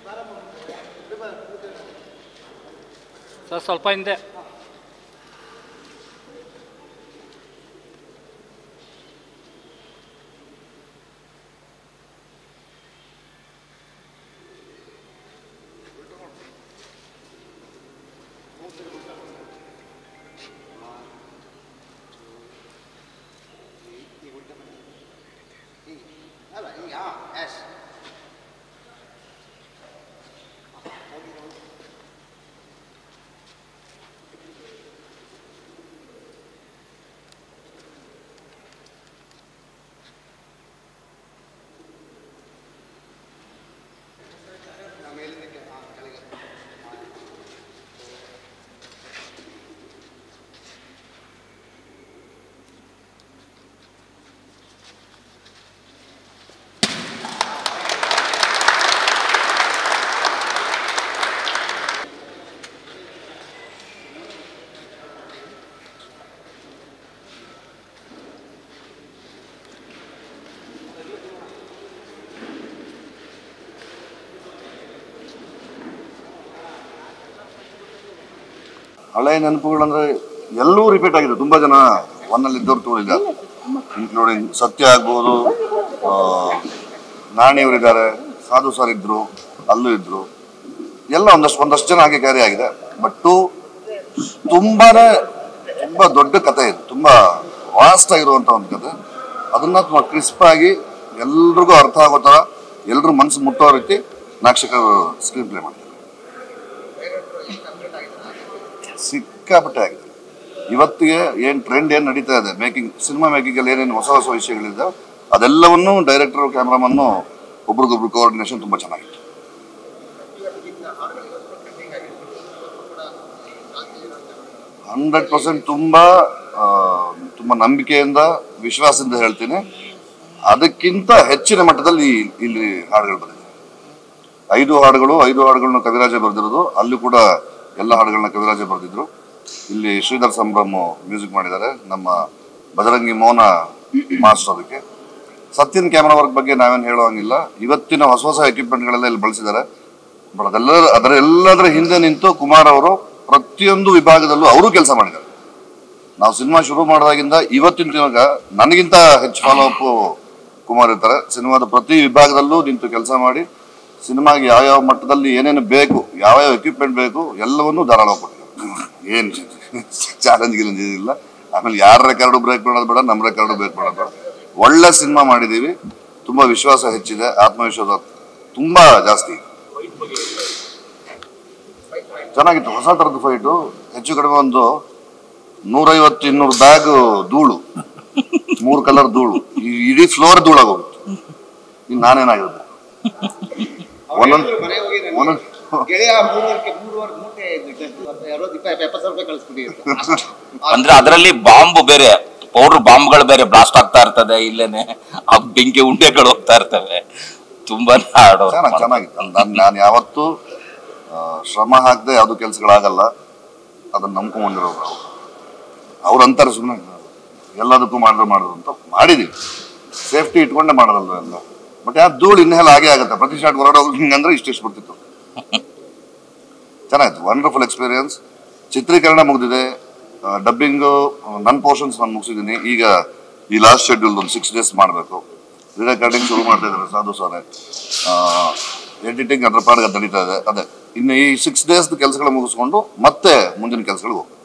Sir ಸ್ವಲ್ಪ ಹಿಂದೆ ಅಲ್ಲ ಈಗ ಎಸ್ ಮೇಲಿಂದಕ್ಕೆ ಹಾಂ ಕೆಳಗೆ ಹಳೆ ನೆನಪುಗಳಂದ್ರೆ ಎಲ್ಲೂ ರಿಪೀಟ್ ಆಗಿದೆ ತುಂಬಾ ಜನ ಒನ್ನಲ್ಲಿ ಇದ್ದವ್ರು ತೋರಿಲ್ಲ ಇನ್ಕ್ಲೂಡಿಂಗ್ ಸತ್ಯ ಆಗ್ಬೋದು ಆ, ನಾಣಿಯವರಿದ್ದಾರೆ ಸಾಧು ಸರ್ ಇದ್ರು ಅಲ್ಲೂ ಇದ್ರು ಎಲ್ಲ ಒಂದಷ್ಟು ಒಂದಷ್ಟು ಜನ ಹಾಗೆ ಕ್ಯಾರಿ ಆಗಿದೆ ಬಟ್ ಟು ತುಂಬಾನೇ ತುಂಬಾ ದೊಡ್ಡ ಕತೆ ಇದು ತುಂಬಾ ವಾಸ್ಟ್ ಆಗಿರುವಂತ ಒಂದು ಕತೆ ಅದನ್ನ ತುಂಬಾ ಕ್ರಿಸ್ಪ್ ಆಗಿ ಎಲ್ರಿಗೂ ಅರ್ಥ ಆಗೋ ಥರ ಎಲ್ರ ಮನಸ್ಸು ಮುಟ್ಟೋ ರೀತಿ ನಾಕ್ಷಕರು ಸ್ಕ್ರೀನ್ ಪ್ಲೇ ಮಾಡ್ತಾರೆ ಸಿಕ್ಕಾಪಟ್ಟೆ ಆಗಿದೆ ಇವತ್ತಿಗೆ ಏನ್ ಟ್ರೆಂಡ್ ಏನ್ ನಡೀತಾ ಇದೆ ಮೇಕಿಂಗ್ ಸಿನಿಮಾ ಮೇಕಿಂಗ್ ಅಲ್ಲಿ ಏನೇನು ಹೊಸ ಹೊಸ ವಿಷಯಗಳಿದೆ ಅದೆಲ್ಲವನ್ನೂ ಡೈರೆಕ್ಟರ್ ಕ್ಯಾಮ್ರಾಮನ್ನು ಒಬ್ರಿಗೊಬ್ರು ಕೋಆರ್ಡಿನೇಷನ್ ತುಂಬಾ ಚೆನ್ನಾಗಿತ್ತು ಹಂಡ್ರೆಡ್ ಪರ್ಸೆಂಟ್ ತುಂಬಾ ಆ, ತುಂಬಾ ನಂಬಿಕೆಯಿಂದ ವಿಶ್ವಾಸದಿಂದ ಹೇಳ್ತೀನಿ ಅದಕ್ಕಿಂತ ಹೆಚ್ಚಿನ ಮಟ್ಟದಲ್ಲಿ ಈ- ಇಲ್ಲಿ ಹಾಡುಗಳು ಬಂದಿದೆ ಐದು ಹಾಡುಗಳು ಐದು ಹಾಡುಗಳನ್ನ ಕವಿರಾಜ ಬರೆದಿರೋದು ಅಲ್ಲೂ ಕೂಡ ಎಲ್ಲ ಹಾಡುಗಳನ್ನ ಕವಿರಾಜ ಬರೆದಿದ್ರು ಇಲ್ಲಿ ಶ್ರೀಧರ್ ಸಂಭ್ರಮ್ ಮ್ಯೂಸಿಕ್ ಮಾಡಿದ್ದಾರೆ ನಮ್ಮ ಬಜರಂಗಿ ಮೌನ ಮಾಸ್ಟರ್ ಅದಕ್ಕೆ ಸತ್ಯನ್ ಕ್ಯಾಮ್ರಾ ವರ್ಕ್ ಬಗ್ಗೆ ನಾವೇನು ಹೇಳುವಂಗಿಲ್ಲ ಇವತ್ತಿನ ಹೊಸ ಹೊಸ ಎಕ್ವಿಪ್ಮೆಂಟ್ಗಳೆಲ್ಲ ಇಲ್ಲಿ ಬಳಸಿದ್ದಾರೆ ಬಟ್ ಅದೆಲ್ಲ ಅದರ ಎಲ್ಲದರ ಹಿಂದೆ ನಿಂತು ಕುಮಾರ್ ಅವರು ಪ್ರತಿಯೊಂದು ವಿಭಾಗದಲ್ಲೂ ಅವರು ಕೆಲಸ ಮಾಡಿದ್ದಾರೆ ನಾವು ಸಿನಿಮಾ ಶುರು ಮಾಡಿದಾಗಿಂದ ಇವತ್ತಿನ ತನಕ ನನಗಿಂತ ಹೆಚ್ಚು ಫಾಲೋ ಅಪ್ ಕುಮಾರ್ ಇರ್ತಾರೆ ಸಿನಿಮಾದ ಪ್ರತಿ ವಿಭಾಗದಲ್ಲೂ ನಿಂತು ಕೆಲಸ ಮಾಡಿ ಸಿನಿಮಾಗೆ ಯಾವ್ಯಾವ ಮಟ್ಟದಲ್ಲಿ ಏನೇನು ಬೇಕು ಯಾವ್ಯಾವ ಎಕ್ವಿಪ್ಮೆಂಟ್ ಬೇಕು ಎಲ್ಲವನ್ನೂ ಧಾರಾಳವಾಗಿ ಕೊಟ್ಟಿದ್ದಾರೆ ಏನು ಚಾಲೆಂಜ್ ಗಿಲೆಂಜ್ ಇಲ್ಲ ಆಮೇಲೆ ಯಾರ ರೆಕಾರ್ಡು ಬ್ರೇಕ್ ಮಾಡೋದು ಬೇಡ ನಮ್ಮ ರೆಕಾರ್ಡು ಬ್ರೇಕ್ ಮಾಡೋದು ಬೇಡ ಒಳ್ಳೆ ಸಿನಿಮಾ ಮಾಡಿದ್ದೀವಿ ತುಂಬಾ ವಿಶ್ವಾಸ ಹೆಚ್ಚಿದೆ ಆತ್ಮವಿಶ್ವಾಸ ತುಂಬಾ ಜಾಸ್ತಿ ಇದೆ. ಚೆನ್ನಾಗಿತ್ತು ಹೊಸ ಥರದ ಫೈಟು ಹೆಚ್ಚು ಕಡಿಮೆ ಒಂದು ನೂರೈವತ್ತು ಇನ್ನೂರು ಬ್ಯಾಗ್ ಧೂಳು ಮೂರು ಕಲರ್ ಧೂಳು ಈ ಇಡೀ ಫ್ಲೋರ್ ಧೂಳಾಗೋಗುತ್ತೆ ಇನ್ನು ನಾನೇನಾಗಿರುತ್ತೆ ಒಂದೊಂದು ಮನೆ ಹೋಗಿ ನನಗೆ ಒಂದೊಂದು ಗೆಳೆಯ ಮೂರುವರೆಗೆ ಮೂರುವರೆ ಮೂಟೆ ಅರವತ್ತು ಇಪ್ಪ ಎಪ್ಪತ್ತು ಸಾವಿರ ರೂಪಾಯಿ ಕಳಿಸ್ಬಿಟ್ಟಿರುತ್ತೆ ಅಂದ್ರೆ ಅದರಲ್ಲಿ ಬಾಂಬ್ ಬೇರೆ ಪೌಡರ್ ಬಾಂಬ್ಗಳು ಬೇರೆ ಬ್ಲಾಸ್ಟ್ ಆಗ್ತಾ ಇರ್ತದೆ ಇಲ್ಲೇನೆ ಆ ಬೆಂಕಿ ಉಂಡೆಗಳು ಹೋಗ್ತಾ ಇರ್ತವೆ ತುಂಬಾನೇ ಹಾಡು ಚೆನ್ನಾಗಿ ಚೆನ್ನಾಗಿತ್ತು ನಾನು ನಾನು ಯಾವತ್ತೂ ಆ, ಶ್ರಮ ಹಾಕದೆ ಯಾವುದು ಕೆಲಸಗಳಾಗಲ್ಲ ಅದನ್ನ ನಂಬ್ಕೊಂಡ್ಬಂದಿರೋರು ನಾವು ಅವ್ರು ಅಂತಾರೆ ಸುಮ್ಮನೆ ಎಲ್ಲದಕ್ಕೂ ಮಾಡಿದ್ರು ಮಾಡಿದ್ರು ಅಂತ ಮಾಡಿದೀವಿ ಸೇಫ್ಟಿ ಇಟ್ಕೊಂಡೇ ಮಾಡೋದಲ್ವ ಎಲ್ಲ ಬಟ್ ಯಾರು ಧೂಳು ಇನ್ನೆಲ್ಲ ಹಾಗೆ ಆಗುತ್ತೆ ಪ್ರತಿ ಶಾಟ್ ಹೊರಡೋ ಹಿಂಗಂದ್ರೆ ಇಷ್ಟಿಷ್ಟು ಬರ್ತಿತ್ತು ಚೆನ್ನಾಗಿತ್ತು ವಂಡರ್ಫುಲ್ ಎಕ್ಸ್ಪೀರಿಯನ್ಸ್ ಚಿತ್ರೀಕರಣ ಮುಗಿದಿದೆ ಡಬ್ಬಿಂಗು ನನ್ನ ಪೋರ್ಷನ್ಸ್ ನಾನು ಮುಗಿಸಿದ್ದೀನಿ ಈಗ ಈ ಲಾಸ್ಟ್ ಶೆಡ್ಯೂಲ್ ಒಂದು ಸಿಕ್ಸ್ ಡೇಸ್ ಮಾಡಬೇಕು ರೆಕಾರ್ಡಿಂಗ್ ಶುರು ಮಾಡ್ತಾ ಇದ್ದಾರೆ ಸಾಧು ಸಾನೆ ಎಡಿಟಿಂಗ್ ಅದ್ರ ಪಾಡಿಗೆ ಅದ್ ನಡೀತಾ ಇದೆ ಅದೇ ಇನ್ನು ಈ ಸಿಕ್ಸ್ ಡೇಸ್ ಕೆಲಸಗಳು ಮುಗಿಸ್ಕೊಂಡು ಮತ್ತೆ ಮುಂದಿನ ಕೆಲಸಗಳಿಗೆ ಹೋಗ್ಬೇಕು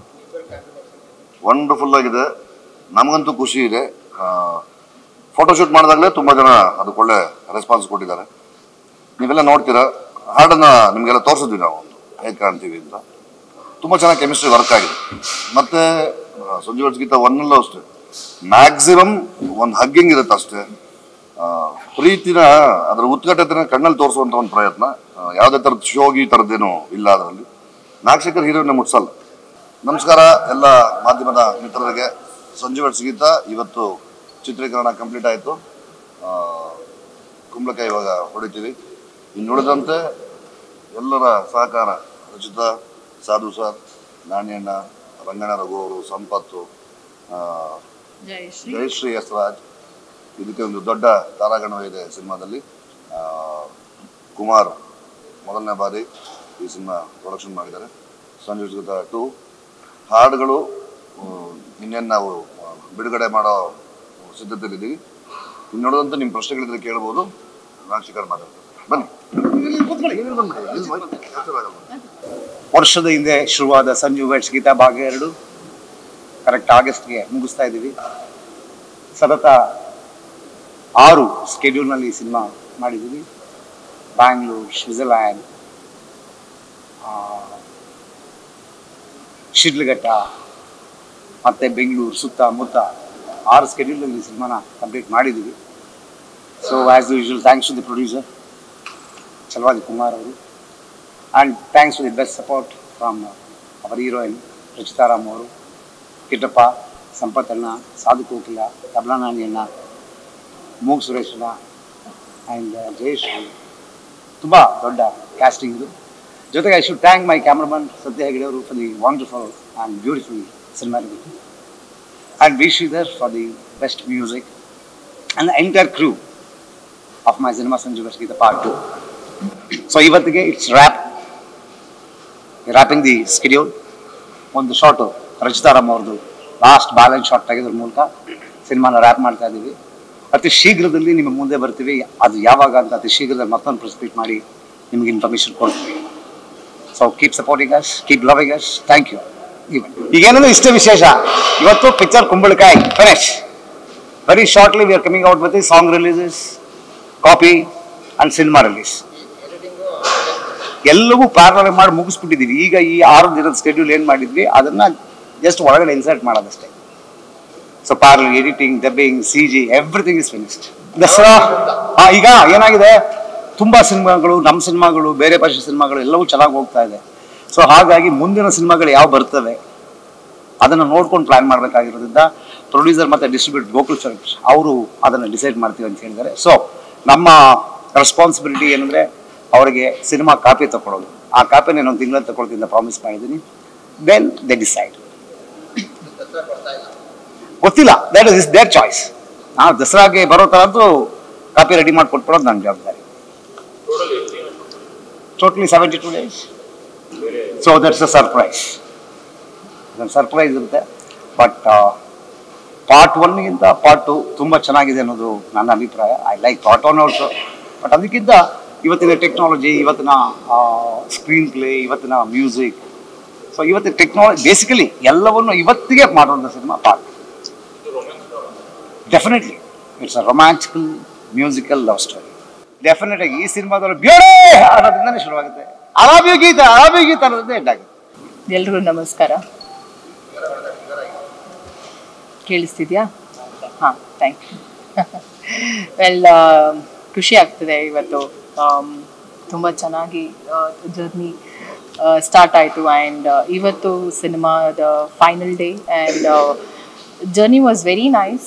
ವಂಡರ್ಫುಲ್ ಆಗಿದೆ ನಮಗಂತೂ ಖುಷಿ ಇದೆ ಫೋಟೋಶೂಟ್ ಮಾಡಿದಾಗಲೇ ತುಂಬ ಜನ ಅದಕ್ಕೆ ಒಳ್ಳೆ ರೆಸ್ಪಾನ್ಸ್ ಕೊಟ್ಟಿದ್ದಾರೆ ನೀವೆಲ್ಲ ನೋಡ್ತೀರಾ ಹಾಡನ್ನ ನಿಮಗೆಲ್ಲ ತೋರಿಸಿದ್ವಿ ನಾವು ಒಂದು ಹೇಗೆ ಕಾಣ್ತೀವಿ ಅಂತ ತುಂಬ ಚೆನ್ನಾಗಿ ಕೆಮಿಸ್ಟ್ರಿ ವರ್ಕ್ ಆಗಿದೆ ಮತ್ತೆ ಆ, ಸಂಜೀವ್ ಗೀತ ಒನ್ನಲ್ಲೂ ಅಷ್ಟೇ ಮ್ಯಾಕ್ಸಿಮಮ್ ಒಂದು ಹಗ್ಗಿಂಗ್ ಇರುತ್ತೆ ಅಷ್ಟೇ ಆ, ಪ್ರೀತಿನ ಅದರ ಉತ್ಕಟತೆನ ಕಣ್ಣಲ್ಲಿ ತೋರಿಸುವಂತ ಒಂದು ಪ್ರಯತ್ನ ಆ, ಯಾವುದೇ ಥರದ ಶೋಗಿ ಥರದ್ದೇನು ಇಲ್ಲ ಅದರಲ್ಲಿ ನಾಗಶೇಖರ್ ಹೀರೋನ ಮುಟ್ಸಲ್ಲ ನಮಸ್ಕಾರ ಎಲ್ಲ ಮಾಧ್ಯಮದ ಮಿತ್ರರಿಗೆ ಸಂಜೀವ ಗೀತ ಇವತ್ತು ಚಿತ್ರೀಕರಣ ಕಂಪ್ಲೀಟ್ ಆಯಿತು ಕುಂಬಳಕಾಯಿ ಇವಾಗ ಹೊಡಿತೀವಿ ಇನ್ನುಳಿದಂತೆ ಎಲ್ಲರ ಸಹಕಾರ ರಚಿತಾ ಸಾಧು ಸರ್ ನಾಣ್ಯಣ್ಣ ರಂಗಣ್ಣ ರಘು ಅವರು ಸಂಪತ್ತು ಆ, ಜಯಶ್ರೀ ಜಯಶ್ರೀ ಎಸ್ ರಾಜ್ ಇದಕ್ಕೆ ಒಂದು ದೊಡ್ಡ ತಾರಾಗಣವೇ ಇದೆ ಸಿನಿಮಾದಲ್ಲಿ ಆ, ಕುಮಾರ್ ಮೊದಲನೇ ಬಾರಿ ಈ ಸಿನಿಮಾ ಪ್ರೊಡಕ್ಷನ್ ಮಾಡಿದ್ದಾರೆ ಸಂಯೋಜಿತ ಟು ಹಾಡುಗಳು ಇನ್ನೇನು ನಾವು ಆ, ಬಿಡುಗಡೆ ಮಾಡೋ ಸಿದ್ಧತೆಯಲ್ಲಿದ್ದೀವಿ ಇನ್ನು ನೋಡೋದಂತ ನಿಮ್ಮ ಪ್ರಶ್ನೆಗಳಿದ್ರೆ ಕೇಳ್ಬೋದು ರಾಜಶೇಖರ್ ಮಾತಾಡ್ತಾರೆ ಬನ್ನಿ ಇಲ್ಲಿ ಬನ್ನಿ. ಇಲ್ಲಿ ಬನ್ನಿ. ಹೆಸರಾಗಲ್ಲ. ವರ್ಷದ ಹಿಂದೆ ಶುರುವಾದ ಸಂಜು ವೆಟ್ಸ್ ಗೀತಾ ಭಾಗ ಎರಡು ಕರೆಕ್ಟ್ ಆಗಸ್ಟ್ಗೆ ಮುಗಿಸ್ತಾ ಇದ್ದೀವಿ ಸತತ ಆರು ಸ್ಕೆಡ್ಯೂಲ್ನಲ್ಲಿ ಈ ಸಿನಿಮಾ ಮಾಡಿದ್ದೀವಿ ಬ್ಯಾಂಗ್ಳೂರ್ ಸ್ವಿಟ್ಜರ್ಲ್ಯಾಂಡ್ ಆ, ಶಿಡ್ಲಘಟ್ಟ ಮತ್ತು ಬೆಂಗಳೂರು ಸುತ್ತಮುತ್ತ ಆರು ಸ್ಕೆಡ್ಯೂಲಲ್ಲಿ ಈ ಸಿನಿಮಾನ ಕಂಪ್ಲೀಟ್ ಮಾಡಿದ್ದೀವಿ so as usual thanks to the producer Chalavadi Kumar ಅವರು and thanks to the best support from our heroine Rachita Ram ಅವರು ಕಿಟ್ಟಪ್ಪ ಸಂಪತ್ತಣ್ಣ ಸಾಧು ಕೋಕಿಲ ತಬಲಾನಾಣಿ ಅಣ್ಣ ಮೂಗ್ ಸುರೇಶ್ ಅಣ್ಣ ಆ್ಯಂಡ್ ಜಯೇಶ್ ತುಂಬ ದೊಡ್ಡ ಕ್ಯಾಸ್ಟಿಂಗ್ ಇದು ಜೊತೆಗೆ I should thank my cameraman Satya Hegde ಅವರು for the wonderful and beautiful cinematic and V Sridhar for the best music and the entire crew of my cinema Sanju Geetha part two so ಇವತ್ತಿಗೆ it's wrap wrapping the schedule ಒಂದು short Rachita Ram ಅವ್ರದ್ದು last balance short ತೆಗೆದ್ರ ಮೂಲಕ ಸಿನಿಮಾನ rap ಮಾಡ್ತಾ ಇದ್ದೀವಿ ಅತಿ ಶೀಘ್ರದಲ್ಲಿ ನಿಮ್ಮ ಮುಂದೆ ಬರ್ತೀವಿ ಅದು ಯಾವಾಗ ಅಂತ ಅತಿ ಶೀಘ್ರದಲ್ಲಿ ಮತ್ತೊಂದು ಪ್ರೆಸ್ಪೀಟ್ ಮಾಡಿ ನಿಮಗೆ ಇನ್ಫಾರ್ಮೇಶನ್ ಕೊಡ್ತೀವಿ so keep supporting us keep loving us thank you ಈಗೇನಂದ್ರೆ ಇಷ್ಟೇ ವಿಶೇಷ ಇವತ್ತು ಪಿಕ್ಚರ್ ಕುಂಬಳಕಾಯಿ finish very shortly we are coming out with song releases copy and cinema release ಎಲ್ಲವೂ ಪ್ಯಾರಲ್ ಮಾಡಿ ಮುಗಿಸ್ಬಿಟ್ಟಿದ್ದೀವಿ ಈಗ ಈ ಆರು ದಿನದ ಸ್ಕೆಡ್ಯೂಲ್ ಏನು ಮಾಡಿದ್ವಿ ಅದನ್ನ ಜಸ್ಟ್ ಒಳಗಡೆ ಇನ್ಸರ್ಟ್ ಮಾಡೋದಷ್ಟೇ so parallel editing dubbing C G everything is finished Dasara ಹಾ ಈಗ ಏನಾಗಿದೆ ತುಂಬಾ ಸಿನಿಮಾಗಳು ನಮ್ಮ ಸಿನಿಮಾಗಳು ಬೇರೆ ಭಾಷೆ ಸಿನಿಮಾಗಳು ಎಲ್ಲವೂ ಚೆನ್ನಾಗಿ ಹೋಗ್ತಾ ಇದೆ ಸೊ ಹಾಗಾಗಿ ಮುಂದಿನ ಸಿನಿಮಾಗಳು ಯಾವ ಬರ್ತವೆ ಅದನ್ನು ನೋಡ್ಕೊಂಡು ಪ್ಲಾನ್ ಮಾಡಬೇಕಾಗಿರೋದ್ರಿಂದ ಪ್ರೊಡ್ಯೂಸರ್ ಮತ್ತು ಡಿಸ್ಟ್ರಿಬ್ಯೂಟ್ ಗೋಕುಲ್ ಚಂದ್ರ ಅವರು ಅದನ್ನು ಡಿಸೈಡ್ ಮಾಡ್ತೀವಿ ಅಂತ ಹೇಳಿದ್ದಾರೆ ಸೊ ನಮ್ಮ ರೆಸ್ಪಾನ್ಸಿಬಿಲಿಟಿ ಏನಂದರೆ ಅವರಿಗೆ ಸಿನಿಮಾ ಕಾಪಿ ತಗೊಳ್ಳೋದು ಆ ಕಾಪಿನ ನಾನು ತಿಂಗಳ ತಗೊಳ್ತೀನಿ ಅಂತ ಪ್ರಾಮಿಸ್ ಮಾಡಿದ್ದೀನಿ ದೆನ್ ದೆ ಡಿಸೈಡ್ ಗೊತ್ತಿಲ್ಲ ದಟ್ ಇಸ್ ದೇರ್ ಚಾಯ್ಸ್ ನಾವು ದಸರಾಗೆ ಬರೋ ಥರ ಅಂತೂ ಕಾಪಿ ರೆಡಿ ಮಾಡಿ ಕೊಟ್ಬಿಡೋದು ನನ್ನ ಜವಾಬ್ದಾರಿ totally seventy two days so that's a surprise ಅದೊಂದು ಸರ್ಪ್ರೈಸ್ ಇರುತ್ತೆ ಬಟ್ ಪಾರ್ಟ್ ಒನ್ಗಿಂತ ಪಾರ್ಟ್ ಟು ತುಂಬ ಚೆನ್ನಾಗಿದೆ ಅನ್ನೋದು ನನ್ನ ಅಭಿಪ್ರಾಯ I like part one also but ಅದಕ್ಕಿಂತ ಇವತ್ತಿನ ಟೆಕ್ನಾಲಜಿ ಇವತ್ತಿನ ಸ್ಕ್ರೀನ್ ಪ್ಲೇ ಇವತ್ತಿನ ಮ್ಯೂಸಿಕ್ ಸೊ ಇವತ್ತಿನ ಟೆಕ್ನಾಲಜಿ ಬೇಸಿಕಲಿ ಎಲ್ಲವನ್ನು ಇವತ್ತಿಗೆ ಮಾಡುವಂಥ cinema part definitely it's a romantical musical love story definite ಆಗಿ ಈ ಸಿನಿಮಾದಲ್ಲಿ ಬ್ಯೂರೇ ಅನ್ನೋದ್ರಿಂದನೇ ಶುರುವಾಗುತ್ತೆ ಅರಾಬಿ ಗೀತ ಅರಾಬಿ ಗೀತ ಅನ್ನೋದೇ ಎಂಡ್ ಆಗುತ್ತೆ ಎಲ್ರಿಗೂ ನಮಸ್ಕಾರ ಕೇಳಿಸ್ತಿದ್ಯಾ ಹಾಂ ಥ್ಯಾಂಕ್ ಯು ವೆಲ್ ಖುಷಿ ಆಗ್ತದೆ ಇವತ್ತು ತುಂಬ ಚೆನ್ನಾಗಿ ಜರ್ನಿ ಸ್ಟಾರ್ಟ್ ಆಯಿತು ಆ್ಯಂಡ್ ಇವತ್ತು ಸಿನಿಮಾದ final day and journey was very nice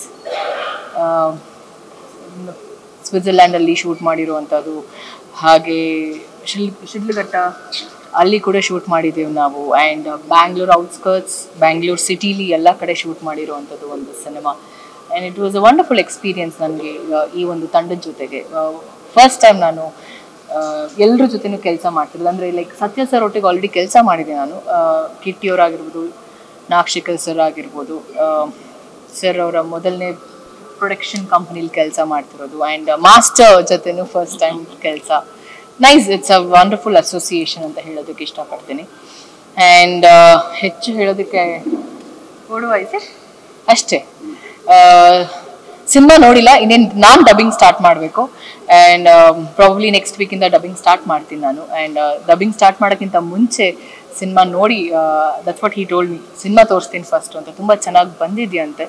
ಸ್ವಿಟ್ಜರ್ಲ್ಯಾಂಡಲ್ಲಿ ಶೂಟ್ ಮಾಡಿರುವಂಥದ್ದು ಹಾಗೆ ಶಿಲ್ ಶಿಡ್ಲಘಟ್ಟ ಅಲ್ಲಿ ಕೂಡ ಶೂಟ್ ಮಾಡಿದ್ದೀವಿ ನಾವು ಆ್ಯಂಡ್ ಬ್ಯಾಂಗ್ಳೂರ್ ಔಟ್ಸ್ಕರ್ಟ್ಸ್ ಬ್ಯಾಂಗ್ಳೂರ್ ಸಿಟಿಲಿ ಎಲ್ಲ ಕಡೆ ಶೂಟ್ ಮಾಡಿರುವಂಥದ್ದು ಒಂದು cinema and it was a wonderful experience ನನಗೆ ಈ ಒಂದು ತಂಡದ ಜೊತೆಗೆ ಫಸ್ಟ್ ಟೈಮ್ ನಾನು ಎಲ್ಲರ ಜೊತೆನೂ ಕೆಲಸ ಮಾಡ್ತಿರೋದು ಅಂದರೆ ಲೈಕ್ ಸತ್ಯ ಸರ್ ಒಟ್ಟಿಗೆ ಆಲ್ರೆಡಿ ಕೆಲಸ ಮಾಡಿದೆ ನಾನು ಕಿಟ್ಟಿಯವರಾಗಿರ್ಬೋದು ನಾಕ್ಷಿಕಲ್ ಸರ್ ಆಗಿರ್ಬೋದು ಸರ್ ಅವರ ಮೊದಲನೇ ಪ್ರೊಡಕ್ಷನ್ ಕಂಪ್ನಿಲಿ ಕೆಲಸ ಮಾಡ್ತಿರೋದು ಆ್ಯಂಡ್ ಮಾಸ್ಟರ್ ಜೊತೆನೂ ಫಸ್ಟ್ ಟೈಮ್ ಕೆಲಸ nice it's a wonderful association ಅಂತ ಹೇಳೋದಕ್ಕೆ ಇಷ್ಟಪಡ್ತೀನಿ ಆ್ಯಂಡ್ ಹೆಚ್ಚು ಹೇಳೋದಕ್ಕೆ ಕೊಡುವ ಐತೆ ಅಷ್ಟೇ ಸಿನಿಮಾ ನೋಡಿಲ್ಲ ಇನ್ನೇನು ನಾನು ಡಬ್ಬಿಂಗ್ ಸ್ಟಾರ್ಟ್ ಮಾಡಬೇಕು ಆ್ಯಂಡ್ ಪ್ರಾಬ್ಲಿ ನೆಕ್ಸ್ಟ್ ವೀಕಿಂದ ಡಬ್ಬಿಂಗ್ ಸ್ಟಾರ್ಟ್ ಮಾಡ್ತೀನಿ ನಾನು ಆ್ಯಂಡ್ ಡಬ್ಬಿಂಗ್ ಸ್ಟಾರ್ಟ್ ಮಾಡೋಕ್ಕಿಂತ ಮುಂಚೆ ಸಿನಿಮಾ ನೋಡಿ that's what he told me cinema ತೋರಿಸ್ತೀನಿ ಫಸ್ಟು ಅಂತ ತುಂಬ ಚೆನ್ನಾಗಿ ಬಂದಿದೆಯಂತೆ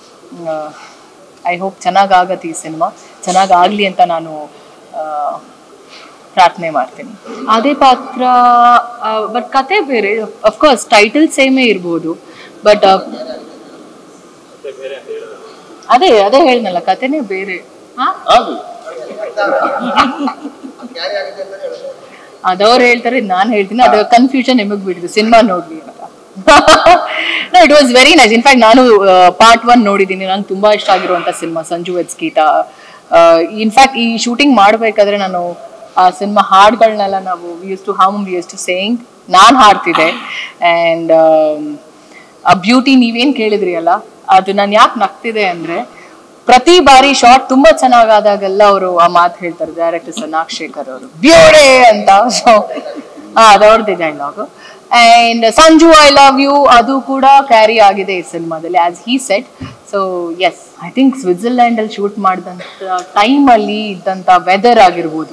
ಐ ಹೋಪ್ ಚೆನ್ನಾಗಿ ಆಗತ್ತೆ ಈ ಸಿನಿಮಾ ಚೆನ್ನಾಗಿ ಆಗಲಿ ಅಂತ ನಾನು ಆ, ಪ್ರಾರ್ಥನೆ ಮಾಡ್ತೀನಿ ಅದೇ ಪಾತ್ರ ಬಟ್ ಕತೆ ಬೇರೆ ಅಫ್ಕೋರ್ಸ್ ಟೈಟಲ್ ಸೇಮೇ ಇರ್ಬೋದು ಬಟ್ ಅದೇ ಅದೇ ಹೇಳಿದ್ನಲ್ಲ ಕತೆನೇ ಬೇರೆ ಹಾ ಅದವ್ರು ಹೇಳ್ತಾರೆ ನಾನು ಹೇಳ್ತೀನಿ ಅದು ಕನ್ಫ್ಯೂಷನ್ ನಿಮಗೆ ಬಿಡಿದ್ದು ಸಿನಿಮಾ ನೋಡ್ಲಿ ಅಂತ it was very nice in fact ನಾನು ಪಾರ್ಟ್ ಒನ್ ನೋಡಿದ್ದೀನಿ ನಂಗೆ ತುಂಬಾ ಇಷ್ಟ ಆಗಿರುವಂತ cinema Sanju weds Geetha in fact ಈ ಶೂಟಿಂಗ್ ಮಾಡಬೇಕಾದ್ರೆ ನಾನು ಆ ಸಿನಿಮಾ ಹಾಡುಗಳನ್ನೆಲ್ಲ ನಾವು used to hum used to saying ನಾನು ಹಾಡ್ತಿದ್ದೆ ಆ್ಯಂಡ್ ಆ ಬ್ಯೂಟಿ ನೀವೇನ್ ಕೇಳಿದ್ರಿ ಅಲ್ಲ ಅದು ನಾನು ಯಾಕೆ ನಗ್ತಿದೆ ಅಂದ್ರೆ ಪ್ರತಿ ಬಾರಿ ಶಾರ್ಟ್ ತುಂಬಾ ಚೆನ್ನಾಗಾದಾಗೆಲ್ಲ ಅವರು ಆ ಮಾತು ಹೇಳ್ತಾರೆ ಡೈರೆಕ್ಟರ್ ಸನಾಕ್ ಶೇಖರ್ ಅವರು ಬ್ಯೂಡೆ ಅಂತ ಸೊ ಅದವ್ರದ್ದೇ dialogue and Sanju I love you ಅದು ಕೂಡ ಕ್ಯಾರಿ ಆಗಿದೆ ಈ ಸಿನಿಮಾದಲ್ಲಿ as he said so yes I think Switzerland ಅಲ್ಲಿ ಶೂಟ್ ಮಾಡಿದಂತ ಟೈಮ್ ಅಲ್ಲಿ ಇದ್ದಂತ ವೆದರ್ ಆಗಿರ್ಬೋದು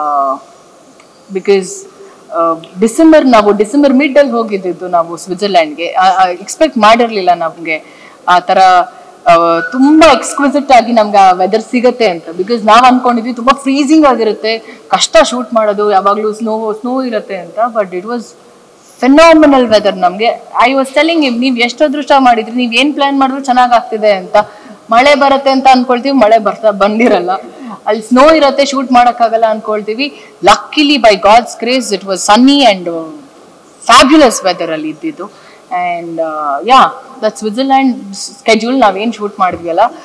ಬಿಕಾಸ್ ಡಿಸೆಂಬರ್ ನಾವು ಡಿಸೆಂಬರ್ ಮಿಡ್ ಅಲ್ಲಿ ಹೋಗಿದ್ದು ನಾವು ಸ್ವಿಟ್ಜರ್ಲ್ಯಾಂಡ್ಗೆ ಎಕ್ಸ್ಪೆಕ್ಟ್ ಮಾಡಿರ್ಲಿಲ್ಲ ನಮ್ಗೆ ಆ ತರ ಆ, ತುಂಬಾ ಎಕ್ಸ್ಕ್ವಿಸಿಟ್ ಆಗಿ ನಮ್ಗೆ ಆ ವೆದರ್ ಸಿಗತ್ತೆ ಅಂತ ಬಿಕಾಸ್ ನಾವ್ ಅನ್ಕೊಂಡಿದ್ವಿ ತುಂಬಾ ಫ್ರೀಸಿಂಗ್ ಆಗಿರುತ್ತೆ ಕಷ್ಟ ಶೂಟ್ ಮಾಡೋದು ಯಾವಾಗ್ಲೂ ಸ್ನೋ ಸ್ನೋ ಇರುತ್ತೆ ಅಂತ but it was phenomenal weather ನಮ್ಗೆ ಐ ವಾಸ್ ಟೆಲಿಂಗ್ ನೀವ್ ಎಷ್ಟು ಅದೃಷ್ಟ ಮಾಡಿದ್ರಿ ನೀವ್ ಏನ್ ಪ್ಲಾನ್ ಮಾಡಿದ್ರು ಚೆನ್ನಾಗ್ ಆಗ್ತಿದೆ ಅಂತ ಮಳೆ ಬರುತ್ತೆ ಅಂತ ಅನ್ಕೊಳ್ತೀವಿ ಮಳೆ ಬರ್ತಾ ಬಂದಿರಲ್ಲ ಅಲ್ಲಿ ಸ್ನೋ ಇರತ್ತೆ ಶೂಟ್ ಮಾಡಕ್ಕಾಗಲ್ಲ ಅನ್ಕೊಳ್ತೀವಿ luckily by God's grace it was sunny and fabulous weather ಅಲ್ಲಿ ಇದ್ದಿದ್ದು and yeah that Switzerland schedule ನಾವೇನ್ ಶೂಟ್ ಮಾಡಿದ್ವಿ ಅಲ್ಲ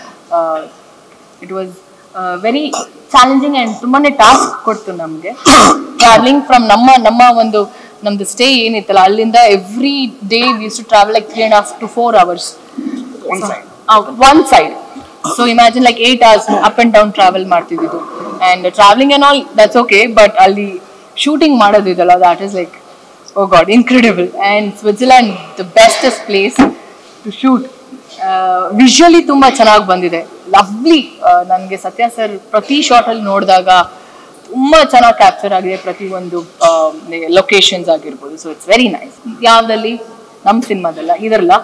it was very challenging and ತುಂಬಾನೇ ಟಾಸ್ಕ್ ಕೊಡ್ತು ನಮ್ಗೆ ಟ್ರಾವೆಲಿಂಗ್ ಫ್ರಮ್ ನಮ್ಮ ನಮ್ಮ ಒಂದು ನಮ್ದು ಸ್ಟೇ ಏನಿತ್ತಲ್ಲ ಅಲ್ಲಿಂದ every day used to travel like three and half to four hours one side so imagine like eight hours up and down travel ಮಾಡ್ತಿದ್ದು and travelling and all that's okay but ಅಲ್ಲಿ shooting ಮಾಡೋದಿದಲ್ಲ that is like oh god incredible and Switzerland the bestest place to shoot visually ತುಂಬಾ ಚೆನ್ನಾಗಿ ಬಂದಿದೆ lovely ನನಗೆ ಸತ್ಯ sir ಪ್ರತಿ shot ಅಲ್ಲಿ ನೋಡಿದಾಗ ತುಂಬಾ ಚೆನ್ನಾಗಿ ಕ್ಯಾಪ್ಚರ್ ಆಗಿದೆ ಪ್ರತಿ ಒಂದು ಲೊಕೇಶನ್ಸ್ ಆಗಿರ್ಬೋದು ಸೊ ಇಟ್ಸ್ ವೆರಿ ನೈಸ್ ಯಾವ್ದಲ್ಲಿ ನಮ್ಮ ಸಿನಿಮಾದಲ್ಲ ಇದರಲ್ಲ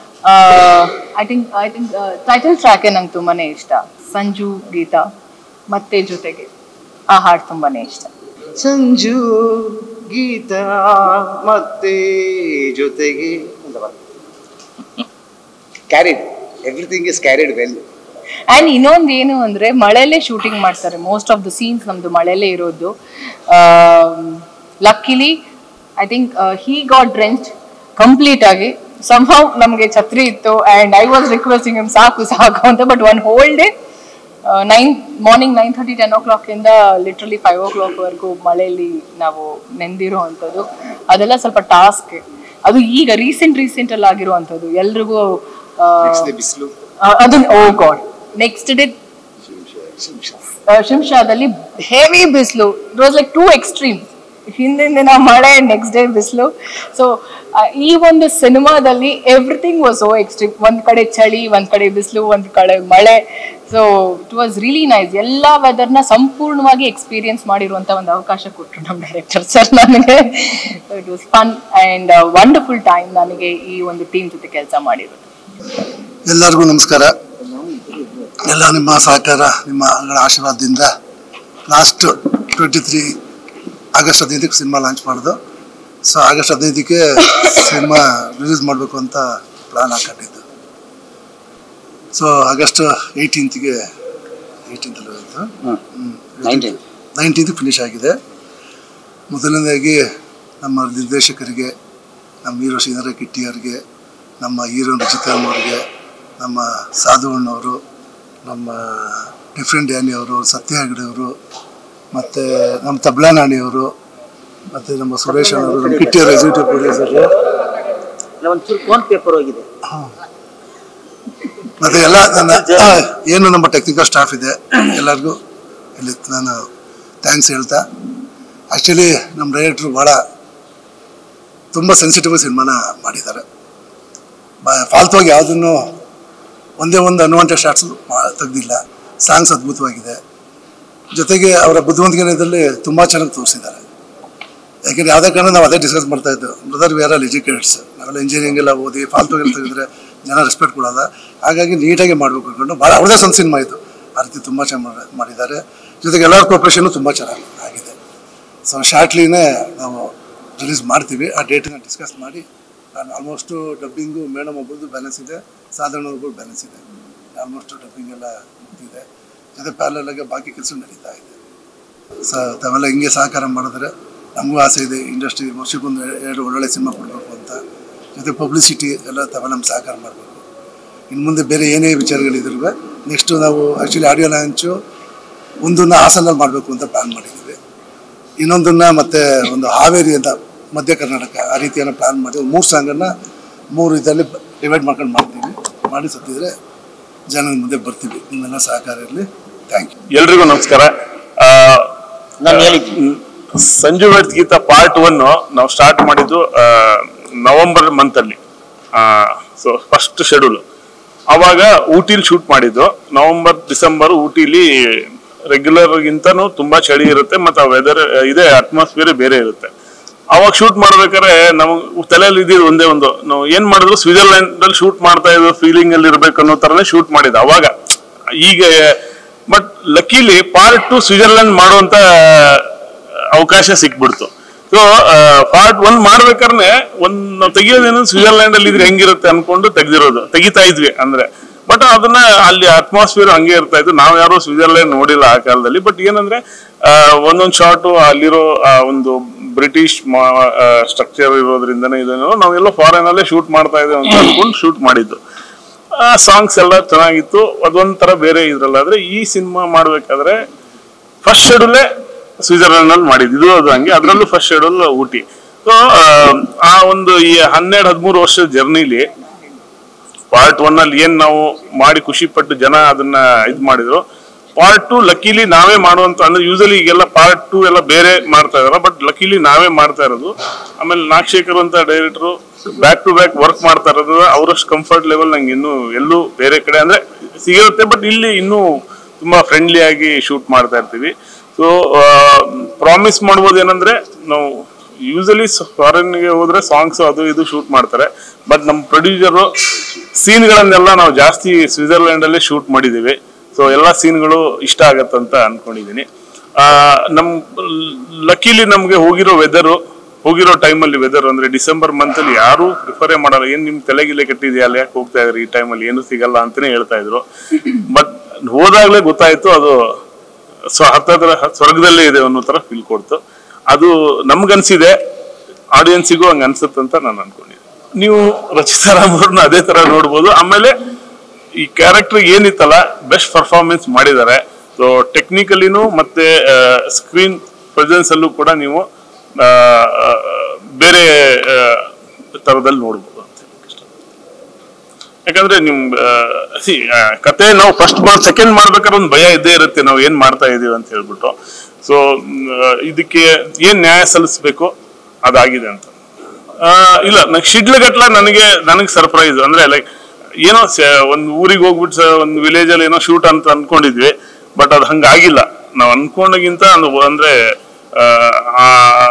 I think I think title ಟ್ರ್ಯಾಕೆ ನಂಗೆ ತುಂಬಾನೇ ಇಷ್ಟ ಸಂಜು ಗೀತಾ ಮತ್ತೆ ಜೊತೆಗೆ ಆ ಹಾಡು ತುಂಬಾನೇ ಇಷ್ಟ ಸಂಜು ಗೀತಾ ಮತ್ತೆ ಜೊತೆಗೆ ಅಂತ carried everything is carried well and ಇನ್ನೊಂದು ಏನು ಅಂದ್ರೆ ಮಳೆಯಲ್ಲೇ ಶೂಟಿಂಗ್ ಮಾಡ್ತಾರೆ ಮೋಸ್ಟ್ ಆಫ್ ದ ಸೀನ್ಸ್ ನಮ್ದು ಮಳೆಯಲ್ಲೇ ಇರೋದು luckily I think he got drenched complete ಆಗಿ ಸಂಹವ್ ನಮಗೆ ಛತ್ರಿ ಇತ್ತು and I was requesting him ಸಾಕು ಸಾಕು ಅಂತ but one whole day nine morning nine thirty ten o'clock ಇಂದ ಲಿಟ್ರಲಿ ಫೈವ್ ಓ ಕ್ಲಾಕ್ ವರೆಗೂ ಮಳೆಯಲ್ಲಿ ನಾವು ನೆಂದಿರೋ ಅಂಥದ್ದು ಅದೆಲ್ಲ ಸ್ವಲ್ಪ ಟಾಸ್ಕ್ ಅದು ಈಗ ರೀಸೆಂಟ್ ರೀಸೆಂಟ್ ಅಲ್ಲಿ ಆಗಿರುವಂಥದ್ದು ಎಲ್ರಿಗೂ ಆ, ಬಿಸಿಲು ಆ, ಅದನ್ನ ಓ ಗಾಡ್ ನೆಕ್ಸ್ಟ್ ಡೇ ಶಿಂಷಾದಲ್ಲಿ ಹೆವಿ ಬಿಸಿಲು it was like too extreme ಹಿಂದಿನ ದಿನ ಮಳೆ ನೆಕ್ಸ್ಟ್ ಡೇ ಬಿಸಿಲು ಸೊ ಈ ಒಂದು ಸಿನಿಮಾದಲ್ಲಿ ಎವ್ರಿಥಿಂಗ್ ವಾಸ್ ಸೋ ಎಕ್ಸ್ಟ್ರೀಮ್ ಒಂದ್ ಕಡೆ ಚಳಿ ಒಂದ್ ಕಡೆ ಬಿಸಿಲು ಒಂದ್ ಕಡೆ ಮಳೆ so it was really nice ಎಲ್ಲಾ ವೆದರ್ನ ಸಂಪೂರ್ಣವಾಗಿ ಎಕ್ಸ್ಪೀರಿಯನ್ಸ್ ಮಾಡಿರುವಂತ ಒಂದು ಅವಕಾಶ ಕೊಟ್ಟರು ನಮ್ಮ ಡೈರೆಕ್ಟರ್ ಸರ್ ನನಗೆ it was fun and wonderful time ನನಗೆ ಈ ಒಂದು ಟೀಮ್ ಜೊತೆ ಕೆಲಸ ಮಾಡಿರೋದು ಎಲ್ಲರಿಗೂ ನಮಸ್ಕಾರ ಎಲ್ಲ ನಿಮ್ಮ ಸಹಕಾರ ನಿಮ್ಮ ಅಂಗಳ ಆಶೀರ್ವಾದದಿಂದ ಲಾಸ್ಟ್ ಟ್ವೆಂಟಿ ತ್ರೀ ಆಗಸ್ಟ್ ಹದಿನೈದಕ್ಕೆ ಸಿನಿಮಾ ಲಾಂಚ್ ಮಾಡೋದು ಸೊ ಆಗಸ್ಟ್ ಹದಿನೈದಕ್ಕೆ ಸಿನಿಮಾ ರಿಲೀಸ್ ಮಾಡಬೇಕು ಅಂತ ಪ್ಲಾನ್ ಹಾಕೊಂಡಿದ್ದು ಸೊ ಆಗಸ್ಟ್ ಏಯ್ಟೀನ್ತ್ಗೆ ಏಯ್ಟೀನ್ತಲ್ಲಿ ನೈನ್ಟೀನ್ ನೈನ್ಟೀನ್ತ್ ಫಿನಿಶ್ ಆಗಿದೆ ಮೊದಲನೇದಾಗಿ ನಮ್ಮ ನಿರ್ದೇಶಕರಿಗೆ ನಮ್ಮ ಹೀರೋ ಶ್ರೀಧರ ಕಿಟ್ಟಿ ಅವರಿಗೆ ನಮ್ಮ ಹೀರೋ ರುಚಿತಾಮ್ ಅವರಿಗೆ ನಮ್ಮ ಸಾಧು ಅಣ್ಣವರು ನಮ್ಮ ಡಿಫ್ರೆಂಟ್ ಡ್ಯಾನಿ ಅವರು ಸತ್ಯ ಹೆಗಡೆ ಅವರು ಮತ್ತು ನಮ್ಮ ತಬ್ಲಾ ನಾಣಿಯವರು ಮತ್ತು ನಮ್ಮ ಸುರೇಶ್ ಅವರು ನಮ್ಮ ಕಿಟ್ಟಿ ಅವರು ಎಕ್ಸಿಕ್ಯೂಟಿವ್ ಪ್ರೊಡ್ಯೂಸರು ಒಂಚೂರು ಫೋನ್ ಪೇಪರ್ ಹೋಗಿದೆ ಮತ್ತು ಎಲ್ಲ ನನ್ನ ಆ, ಏನು ನಮ್ಮ ಟೆಕ್ನಿಕಲ್ ಸ್ಟಾಫ್ ಇದೆ ಎಲ್ಲರಿಗೂ ಇಲ್ಲಿ ನಾನು ಥ್ಯಾಂಕ್ಸ್ ಹೇಳ್ತಾ ಆ್ಯಕ್ಚುಲಿ ನಮ್ಮ ಡೈರೆಕ್ಟ್ರು ಭಾಳ ತುಂಬ ಸೆನ್ಸಿಟಿವ್ ಸಿನಿಮಾನ ಮಾಡಿದ್ದಾರೆ ಬ- ಫಾಲ್ತುವಾಗಿ ಯಾವುದನ್ನು ಒಂದೇ ಒಂದು ಅನ್ವಾಂಟೆಡ್ ಶಾರ್ಟ್ಸ್ ತೆಗ್ದಿಲ್ಲ ಸಾಂಗ್ಸ್ ಅದ್ಭುತವಾಗಿದೆ ಜೊತೆಗೆ ಅವರ ಬುದ್ಧಿವಂತಿಕೆಯಲ್ಲಿ ತುಂಬ ಚೆನ್ನಾಗಿ ತೋರಿಸಿದ್ದಾರೆ ಯಾಕೆಂದ್ರೆ ಯಾವುದೇ ಕಾರಣ ನಾವು ಅದೇ ಡಿಸ್ಕಸ್ ಮಾಡ್ತಾ ಇದ್ದು brother we are all educateds ನಾವೆಲ್ಲ ಇಂಜಿನಿಯರಿಂಗ್ ಎಲ್ಲ ಓದಿ ಫಾಲ್ತು ಎಲ್ಲ ತೆಗೆದ್ರೆ ಜನ ರೆಸ್ಪೆಕ್ಟ್ ಕೊಡಲ್ಲ ಹಾಗಾಗಿ ನೀಟಾಗಿ ಮಾಡಬೇಕು ಅಂದ್ಕೊಂಡು ಭಾಳ ಅವ್ರದೇ ಸ್ವಂತ ಸಿನಿಮಾ ಇದು ಆ ರೀತಿ ತುಂಬ ಚೆನ್ನಾಗಿ ಮಾಡಿದ್ದಾರೆ ಜೊತೆಗೆ ಎಲ್ಲರ ಕೋಪ್ರೇಷನ್ನು ತುಂಬ ಚೆನ್ನಾಗಿ ಆಗಿದೆ ಸೊ ಶಾರ್ಟ್ಲಿನೇ ನಾವು ರಿಲೀಸ್ ಮಾಡ್ತೀವಿ ಆ ಡೇಟನ್ನ ಡಿಸ್ಕಸ್ ಮಾಡಿ ನಾನು ಆಲ್ಮೋಸ್ಟು ಡಬ್ಬಿಂಗು ಮೇಡಮ್ ಒಬ್ಬರದ್ದು ಬ್ಯಾಲೆನ್ಸ್ ಇದೆ ಸಾಧಾರಣ ಒಬ್ಬರು ಬ್ಯಾಲೆನ್ಸ್ ಇದೆ ಆಲ್ಮೋಸ್ಟು ಡಬ್ಬಿಂಗ್ ಎಲ್ಲ ಮುಗ್ದಿದೆ ಜೊತೆ ಪ್ಯಾರಲಾಗಿ ಬಾಕಿ ಕೆಲಸ ನಡೀತಾ ಇದೆ ಸ ತಾವೆಲ್ಲ ಹಿಂಗೆ ಸಹಕಾರ ಮಾಡಿದ್ರೆ ನಮಗೂ ಆಸೆ ಇದೆ ಇಂಡಸ್ಟ್ರಿ ವರ್ಷಕ್ಕೊಂದು ಎರಡು ಒಳ್ಳೊಳ್ಳೆ ಸಿನಿಮಾ ಕೊಡಬೇಕು ಅಂತ ಜೊತೆ ಪಬ್ಲಿಸಿಟಿ ಎಲ್ಲ ತಾವೆಲ್ಲ ನಮ್ಮ ಸಹಕಾರ ಮಾಡಬೇಕು ಇನ್ನು ಮುಂದೆ ಬೇರೆ ಏನೇ ವಿಚಾರಗಳಿದ್ರು ನೆಕ್ಸ್ಟು ನಾವು ಆ್ಯಕ್ಚುಲಿ ಆಡಿಯೋ ಲಾಂಚು ಒಂದನ್ನು ಹಾಸನಲ್ಲಿ ಮಾಡಬೇಕು ಅಂತ ಪ್ಲ್ಯಾನ್ ಮಾಡಿದ್ದೀವಿ ಇನ್ನೊಂದನ್ನ ಮತ್ತೆ ಒಂದು ಹಾವೇರಿ ಅಂತ ಮಧ್ಯ ಕರ್ನಾಟಕ ಆ ರೀತಿಯನ್ನು ಪ್ಲಾನ್ ಮಾಡಿ ಒಂದು ಮೂರು ಸಾಂಗನ್ನು ಮೂರು ಇದರಲ್ಲಿ ಡಿವೈಡ್ ಮಾಡ್ಕೊಂಡು ಮಾಡ್ತೀವಿ ಮಾಡಿ ಸತ್ತಿದ್ರೆ ಜನರ ಮುಂದೆ ಬರ್ತೀವಿ ನಿಮ್ಮೆಲ್ಲ ಸಹಕಾರ ಇರಲಿ ಥ್ಯಾಂಕ್ ಯು ಎಲ್ರಿಗೂ ನಮಸ್ಕಾರ ಆ, ನಾನು ಹೇಳಿದ್ದೀನಿ ಮ್, Sanju weds Geetha part one ನಾವು ಸ್ಟಾರ್ಟ್ ಮಾಡಿದ್ದು ಆ, ನವೆಂಬರ್ ಮಂತ್ ಅಲ್ಲಿ ಸೊ ಫಸ್ಟ್ ಶೆಡ್ಯೂಲ್ ಅವಾಗ ಊಟಿಲಿ ಶೂಟ್ ಮಾಡಿದ್ದು ನವೆಂಬರ್ ಡಿಸೆಂಬರ್ ಊಟಿಲಿ ರೆಗ್ಯುಲರ್ ಗಿಂತನೂ ತುಂಬಾ ಚಳಿ ಇರುತ್ತೆ ಮತ್ತೆ ವೆದರ್ ಇದೆ ಅಟ್ಮಾಸ್ಫಿಯರ್ ಬೇರೆ ಇರುತ್ತೆ ಅವಾಗ ಶೂಟ್ ಮಾಡ್ಬೇಕಾದ್ರೆ ನಮಗ್ ತಲೆಯಲ್ಲಿ ಇದ್ದಿದ್ದು ಒಂದೇ ಒಂದು ನಾವು ಏನ್ ಮಾಡಿದ್ರು ಸ್ವಿಟ್ಜರ್ಲೆಂಡ್ ಅಲ್ಲಿ ಶೂಟ್ ಮಾಡ್ತಾ ಇದ್ರು ಫೀಲಿಂಗ್ ಅಲ್ಲಿ ಇರ್ಬೇಕು ಅನ್ನೋ ತರನೇ ಶೂಟ್ ಮಾಡಿದ್ದು ಅವಾಗ ಈಗ but luckily part two Switzerland ಮಾಡುವಂತ ಅವಕಾಶ ಸಿಕ್ಬಿಡ್ತು ಸೊ ಪಾರ್ಟ್ ಒನ್ ಮಾಡ್ಬೇಕಾದ್ರೆ ಒಂದ್ ನಾವು ತೆಗಿಯೋದೇನು ಸ್ವಿಟ್ಜರ್ಲೆಂಡ್ ಅಲ್ಲಿ ಇದ್ರೆ ಹೆಂಗಿರುತ್ತೆ ಅನ್ಕೊಂಡು ತೆಗ್ದಿರೋದು ತೆಗಿತಾ ಇದ್ವಿ ಅಂದ್ರೆ ಬಟ್ ಅದನ್ನ ಅಲ್ಲಿ ಅಟ್ಮಾಸ್ಫಿಯರ್ ಹಂಗೆ ಇರ್ತಾ ಇತ್ತು ನಾವ್ ಯಾರು ಸ್ವಿಟ್ಜರ್ಲೆಂಡ್ ನೋಡಿಲ್ಲ ಆ ಕಾಲದಲ್ಲಿ ಬಟ್ ಏನಂದ್ರೆ ಆ, ಒಂದೊಂದ್ ಶಾರ್ಟ್ ಅಲ್ಲಿರೋ ಆ ಒಂದು ಬ್ರಿಟಿಷ್ ಸ್ಟ್ರಕ್ಚರ್ ಇರೋದ್ರಿಂದನೇ ಇದನ್ನು ನಾವೆಲ್ಲೋ ಫಾರಿನ್ ಅಲ್ಲೇ ಶೂಟ್ ಮಾಡ್ತಾ ಇದ್ದೇವೆ ಅಂತ ಅನ್ಕೊಂಡು ಶೂಟ್ ಮಾಡಿದ್ದು ಸಾಂಗ್ಸ್ ಎಲ್ಲ ಚೆನ್ನಾಗಿತ್ತು ಅದೊಂಥರ ಬೇರೆ ಇದ್ರಲ್ಲಾದ್ರೆ ಈ ಸಿನಿಮಾ ಮಾಡ್ಬೇಕಾದ್ರೆ ಫಸ್ಟ್ ಶೆಡ್ಯೂಲೇ ಸ್ವಿಟ್ಜರ್ಲೆಂಡ್ ಅಲ್ಲಿ ಮಾಡಿದ್ದು ಇದು ಅದು ಹಂಗೆ ಅದರಲ್ಲೂ ಫಸ್ಟ್ ಶೆಡ್ಯೂಲ್ ಊಟಿ ಸೊ ಆ ಒಂದು ಈ ಹನ್ನೆರಡು ಹದಿಮೂರು ವರ್ಷದ ಜರ್ನಿಲಿ ಪಾರ್ಟ್ ಒನ್ ಅಲ್ಲಿ ಏನ್ ನಾವು ಮಾಡಿ ಖುಷಿ ಪಟ್ಟು ಜನ ಅದನ್ನ ಇದ್ ಮಾಡಿದ್ರು ಪಾರ್ಟ್ ಟು ಲಕ್ಕಿಲಿ ನಾವೇ ಮಾಡುವಂತ ಅಂದ್ರೆ ಯೂಸಲಿ ಈಗೆಲ್ಲ ಪಾರ್ಟ್ ಟು ಎಲ್ಲ ಬೇರೆ ಮಾಡ್ತಾ ಇದಾರೆ ಬಟ್ ಲಕ್ಕಿಲಿ ನಾವೇ ಮಾಡ್ತಾ ಇರೋದು ಆಮೇಲೆ ನಾಗಶೇಖರ್ ಅಂತ director back to back work ಮಾಡ್ತಾ ಇರೋದು ಅವರಷ್ಟು ಕಂಫರ್ಟ್ ಲೆವೆಲ್ ನಂಗೆ ಇನ್ನೂ ಎಲ್ಲೂ ಬೇರೆ ಕಡೆ ಅಂದ್ರೆ ಸಿಗುತ್ತೆ ಬಟ್ ಇಲ್ಲಿ ಇನ್ನೂ ತುಂಬಾ ಫ್ರೆಂಡ್ಲಿ ಆಗಿ ಶೂಟ್ ಮಾಡ್ತಾ ಇರ್ತೀವಿ ಸೊ ಪ್ರಾಮಿಸ್ ಮಾಡ್ಬೋದು ಏನಂದ್ರೆ ನಾವು ಯೂಸಲಿ ಫಾರಿನ್ಗೆ ಹೋದ್ರೆ ಸಾಂಗ್ಸ್ ಅದು ಇದು ಶೂಟ್ ಮಾಡ್ತಾರೆ ಬಟ್ ನಮ್ಮ ಪ್ರೊಡ್ಯೂಸರು ಸೀನ್ಗಳನ್ನೆಲ್ಲ ನಾವು ಜಾಸ್ತಿ ಸ್ವಿಟ್ಜರ್ಲೆಂಡ್ ಅಲ್ಲೇ ಶೂಟ್ ಮಾಡಿದೀವಿ ಸೊ ಎಲ್ಲಾ ಸೀನ್ಗಳು ಇಷ್ಟ ಆಗತ್ತಂತ ಅನ್ಕೊಂಡಿದೀನಿ ಆ, ನಮ್ ಲಕ್ಕಿಲಿ ನಮ್ಗೆ ಹೋಗಿರೋ ವೆದರು ಹೋಗಿರೋ ಟೈಮಲ್ಲಿ ವೆದರ್ ಅಂದ್ರೆ ಡಿಸೆಂಬರ್ ಮಂತ್ ಅಲ್ಲಿ ಯಾರು ಪ್ರಿಫರೇ ಮಾಡಲ್ಲ ಏನ್ ನಿಮ್ ತಲೆಗಿಲೆ ಕಟ್ಟಿದ್ಯಾ ಅಲ್ಲಿ ಯಾಕೆ ಹೋಗ್ತಾ ಇದ್ರಿ ಈ ಟೈಮಲ್ಲಿ ಏನು ಸಿಗಲ್ಲ ಅಂತಾನೆ ಹೇಳ್ತಾ ಇದ್ರು ಬಟ್ ಹೋದಾಗ್ಲೇ ಗೊತ್ತಾಯ್ತು ಅದು ಸ್ವ ಹತ್ತತ್ರ ಸ್ವರ್ಗದಲ್ಲೇ ಇದೆ ಅನ್ನೋ ತರ ಫೀಲ್ ಕೊಡ್ತು ಅದು ನಮ್ಗನ್ಸಿದೆ ಆಡಿಯನ್ಸಿಗೂ ಹಂಗ ಅನ್ಸುತ್ತಂತ ನಾನು ಅನ್ಕೊಂಡಿದ್ದೆ ನೀವು ರಚಿತಾ ರಾಮ್ ಅವ್ರನ್ನ ಅದೇ ತರ ನೋಡ್ಬೋದು ಆಮೇಲೆ ಈ ಕ್ಯಾರೆಕ್ಟರ್ ಏನಿತ್ತಲ್ಲ ಬೆಸ್ಟ್ ಪರ್ಫಾರ್ಮೆನ್ಸ್ ಮಾಡಿದ್ದಾರೆ ಸೊ ಟೆಕ್ನಿಕಲಿನೂ ಮತ್ತೆ ಸ್ಕ್ರೀನ್ ಪ್ರೆಸೆನ್ಸ್ ಅಲ್ಲೂ ಕೂಡ ನೀವು ಆ, ಆ, ಬೇರೆ ಆ, ತರದಲ್ಲಿ ನೋಡ್ಬೋದು ಅಂತ ಹೇಳಕ್ ಇಷ್ಟಪಡ್ತೀನಿ. ಯಾಕಂದ್ರೆ ನಿಮ್ ಆ, see, ಆ, ಕತೆ ನಾವು ಫಸ್ಟ್ ಸೆಕೆಂಡ್ ಮಾಡ್ಬೇಕಾದ್ರೆ ಒಂದು ಭಯ ಇದ್ದೇ ಇರುತ್ತೆ ನಾವು ಏನ್ ಮಾಡ್ತಾ ಇದೀವಿ ಅಂತ ಹೇಳ್ಬಿಟ್ಟು ಸೊ ಇದಕ್ಕೆ ಏನ್ ನ್ಯಾಯ ಸಲ್ಲಿಸ್ಬೇಕು ಅದಾಗಿದೆ ಅಂತ ಆ, ಇಲ್ಲ ನಂಗೆ ಶಿಡ್ಲಗಟ್ಲ ನನಗೆ ನನಗೆ ಸರ್ಪ್ರೈಸ್ ಅಂದ್ರೆ ಲೈಕ್ ಏನೋ ಸ- ಒಂದ್ ಊರಿಗೆ ಹೋಗ್ಬಿಟ್ಟು ಸ- ಒಂದ್ ವಿಲೇಜ್ ಅಲ್ಲಿ ಏನೋ ಶೂಟ್ ಅಂತ ಅನ್ಕೊಂಡಿದ್ವಿ ಬಟ್ ಅದು ಹಂಗಾಗಿಲ್ಲ ನಾವು ಅನ್ಕೊಂಡಗಿಂತ ಅದು ಅಂದ್ರೆ ಆ, ಆ,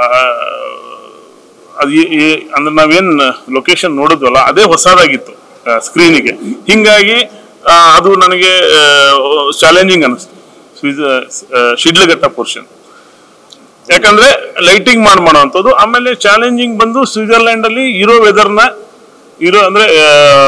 ಅದು ಈ- ಈ- ಅಂದ್ರೆ ನಾವೇನ್ ಲೊಕೇಶನ್ ನೋಡಿದ್ವಲ್ಲ ಅದೇ ಹೊಸದಾಗಿತ್ತು ಸ್ಕ್ರೀನಿಗೆ ಹಿಂಗಾಗಿ ಆ, ಅದು ನನಗೆ ಚಾಲೆಂಜಿಂಗ್ ಅನಿಸ್ತು ಸ್ವಿಜ್- ಆ, ಶಿಡ್ಲಘಟ್ಟ ಪೋರ್ಷನ್ ಯಾಕಂದ್ರೆ ಲೈಟಿಂಗ್ ಮಾಡಿ ಮಾಡೋವಂಥದ್ದು ಆಮೇಲೆ ಚಾಲೆಂಜಿಂಗ್ ಬಂದು ಸ್ವಿಟ್ಜರ್ಲೆಂಡ್ ಅಲ್ಲಿ ಇರೋ ವೆದರ್ನ ಇರೋ ಅಂದ್ರೆ ಆ,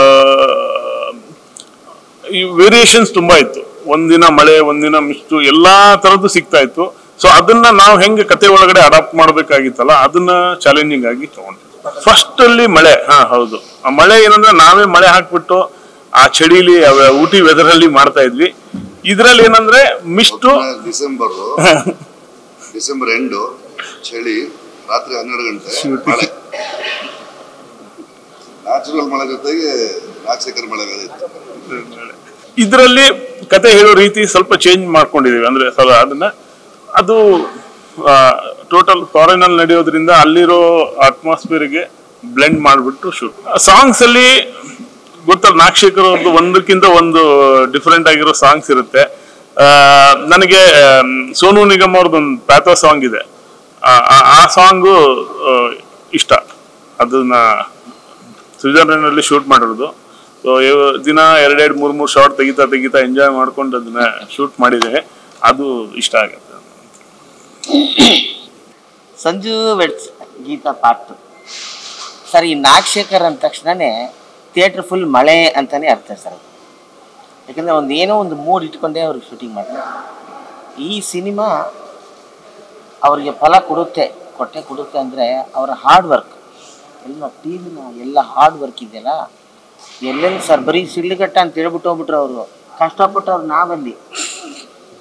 ಈ ವೇರಿಯೇಷನ್ಸ್ ತುಂಬಾ ಇತ್ತು ಒಂದಿನ ಮಳೆ ಒಂದಿನ ಮಿಸ್ಟು ಎಲ್ಲಾ ತರದ್ದು ಸಿಗ್ತಾ ಇತ್ತು ಸೊ ಅದನ್ನ ನಾವು ಹೆಂಗೆ ಕತೆ ಒಳಗಡೆ ಅಡಾಪ್ಟ್ ಮಾಡ್ಬೇಕಾಗಿತ್ತಲ್ಲ ಅದನ್ನ ಚಾಲೆಂಜಿಂಗ್ ಆಗಿ ತಗೊಂಡ್ವಿ ಫಸ್ಟ್ ಅಲ್ಲಿ ಮಳೆ ಹಾ ಹೌದು ಆ ಮಳೆ ಏನಂದ್ರೆ ನಾವೇ ಮಳೆ ಹಾಕ್ಬಿಟ್ಟು ಆ ಚಳಿಲಿ ಅವ- ಊಟಿ ವೆದರ್ ಅಲ್ಲಿ ಮಾಡ್ತಾ ಇದ್ವಿ ಇದ್ರಲ್ಲಿ ಏನಂದ್ರೆ ಮಿಸ್ಟು ಡಿಸೆಂಬರ್ ಡಿಸೆಂಬರ್ ಎಂಡು ಚಳಿ ರಾತ್ರಿ ಹನ್ನೆರಡು ಗಂಟೆ ಮಳೆ ನ್ಯಾಚುರಲ್ ಮಳೆ ಜೊತೆಗೆ ರಾಜಶೇಖರ್ ಮಳೆ ಬೇರೆ ಇತ್ತು ಇದರಲ್ಲಿ ಕತೆ ಹೇಳೋ ರೀತಿ ಸ್ವಲ್ಪ ಚೇಂಜ್ ಮಾಡ್ಕೊಂಡಿದೀವಿ ಅಂದ್ರೆ ಸ್ವಲ್ಪ ಅದನ್ನ ಅದು ಟೋಟಲ್ ಫಾರಿನ್ ಅಲ್ಲಿ ನಡೆಯೋದ್ರಿಂದ ಅಲ್ಲಿರೋ ಅಟ್ಮಾಸ್ಫಿಯರ್ಗೆ ಬ್ಲೆಂಡ್ ಮಾಡಿಬಿಟ್ಟು ಶೂಟ್ ಸಾಂಗ್ಸ್ ಅಲ್ಲಿ ಗೊತ್ತಲ್ಲ ನಾಗಶೇಖರ್ ಅವ್ರದ್ದು ಒಂದಕ್ಕಿಂತ ಒಂದು ಡಿಫ್ರೆಂಟ್ ಆಗಿರೋ ಸಾಂಗ್ಸ್ ಇರುತ್ತೆ ಆ, ನನಗೆ ಆಮ್, ಸೋನು ನಿಗಮ್ ಅವ್ರದ್ದೊಂದು ಪ್ಯಾಥೋ ಸಾಂಗ್ ಇದೆ ಆ- ಆ- ಆ ಸಾಂಗು ಇಷ್ಟ ಅದನ್ನ ಸ್ವಿಟ್ಜರ್ಲೆಂಡ್ ಅಲ್ಲಿ ಶೂಟ್ ಮಾಡಿರೋದು ಸೊ ದಿನ ಎರಡೆರಡು ಮೂರ್ ಮೂರ್ ಶಾರ್ಟ್ ತೆಗಿತಾ ತೆಗಿತಾ ಎಂಜಾಯ್ ಮಾಡ್ಕೊಂಡು ಅದನ್ನ ಶೂಟ್ ಮಾಡಿದೆ ಅದು ಇಷ್ಟ ಆಗುತ್ತೆ Sanju weds Geetha part sir ಈ ನಾಗಶೇಖರ್ ಅಂದ ತಕ್ಷಣನೇ ಥಿಯೇಟ್ರ್ ಫುಲ್ ಮಳೆ ಅಂತಾನೆ ಅರ್ಥ ಸರ್ ಅದು. ಯಾಕಂದ್ರೆ ಒಂದು ಏನೋ ಒಂದು ಮೂಡ್ ಇಟ್ಕೊಂಡೇ ಅವ್ರು ಶೂಟಿಂಗ್ ಮಾಡ್ತಾರೆ ಈ ಸಿನಿಮಾ ಅವರಿಗೆ ಫಲ ಕೊಡುತ್ತೆ ಕೊಟ್ಟೆ ಕೊಡುತ್ತೆ ಅಂದರೆ ಅವರ ಹಾರ್ಡ್ ವರ್ಕ್ ಎಲ್ಲ ಟೀಮಿನ ಎಲ್ಲ ಹಾರ್ಡ್ ವರ್ಕ್ ಇದೆಯಲ್ಲ ಎಲ್ಲೆಲ್ಲಿ ಸರ್ ಬರೀ ಸಿಡ್ಲಿಗಟ್ಟ ಅಂತ ಹೇಳ್ಬಿಟ್ಟು ಹೋಗ್ಬಿಟ್ರು ಅವರು ಕಷ್ಟಪಟ್ಟು ಅವ್ರು ನಾವಲ್ಲಿ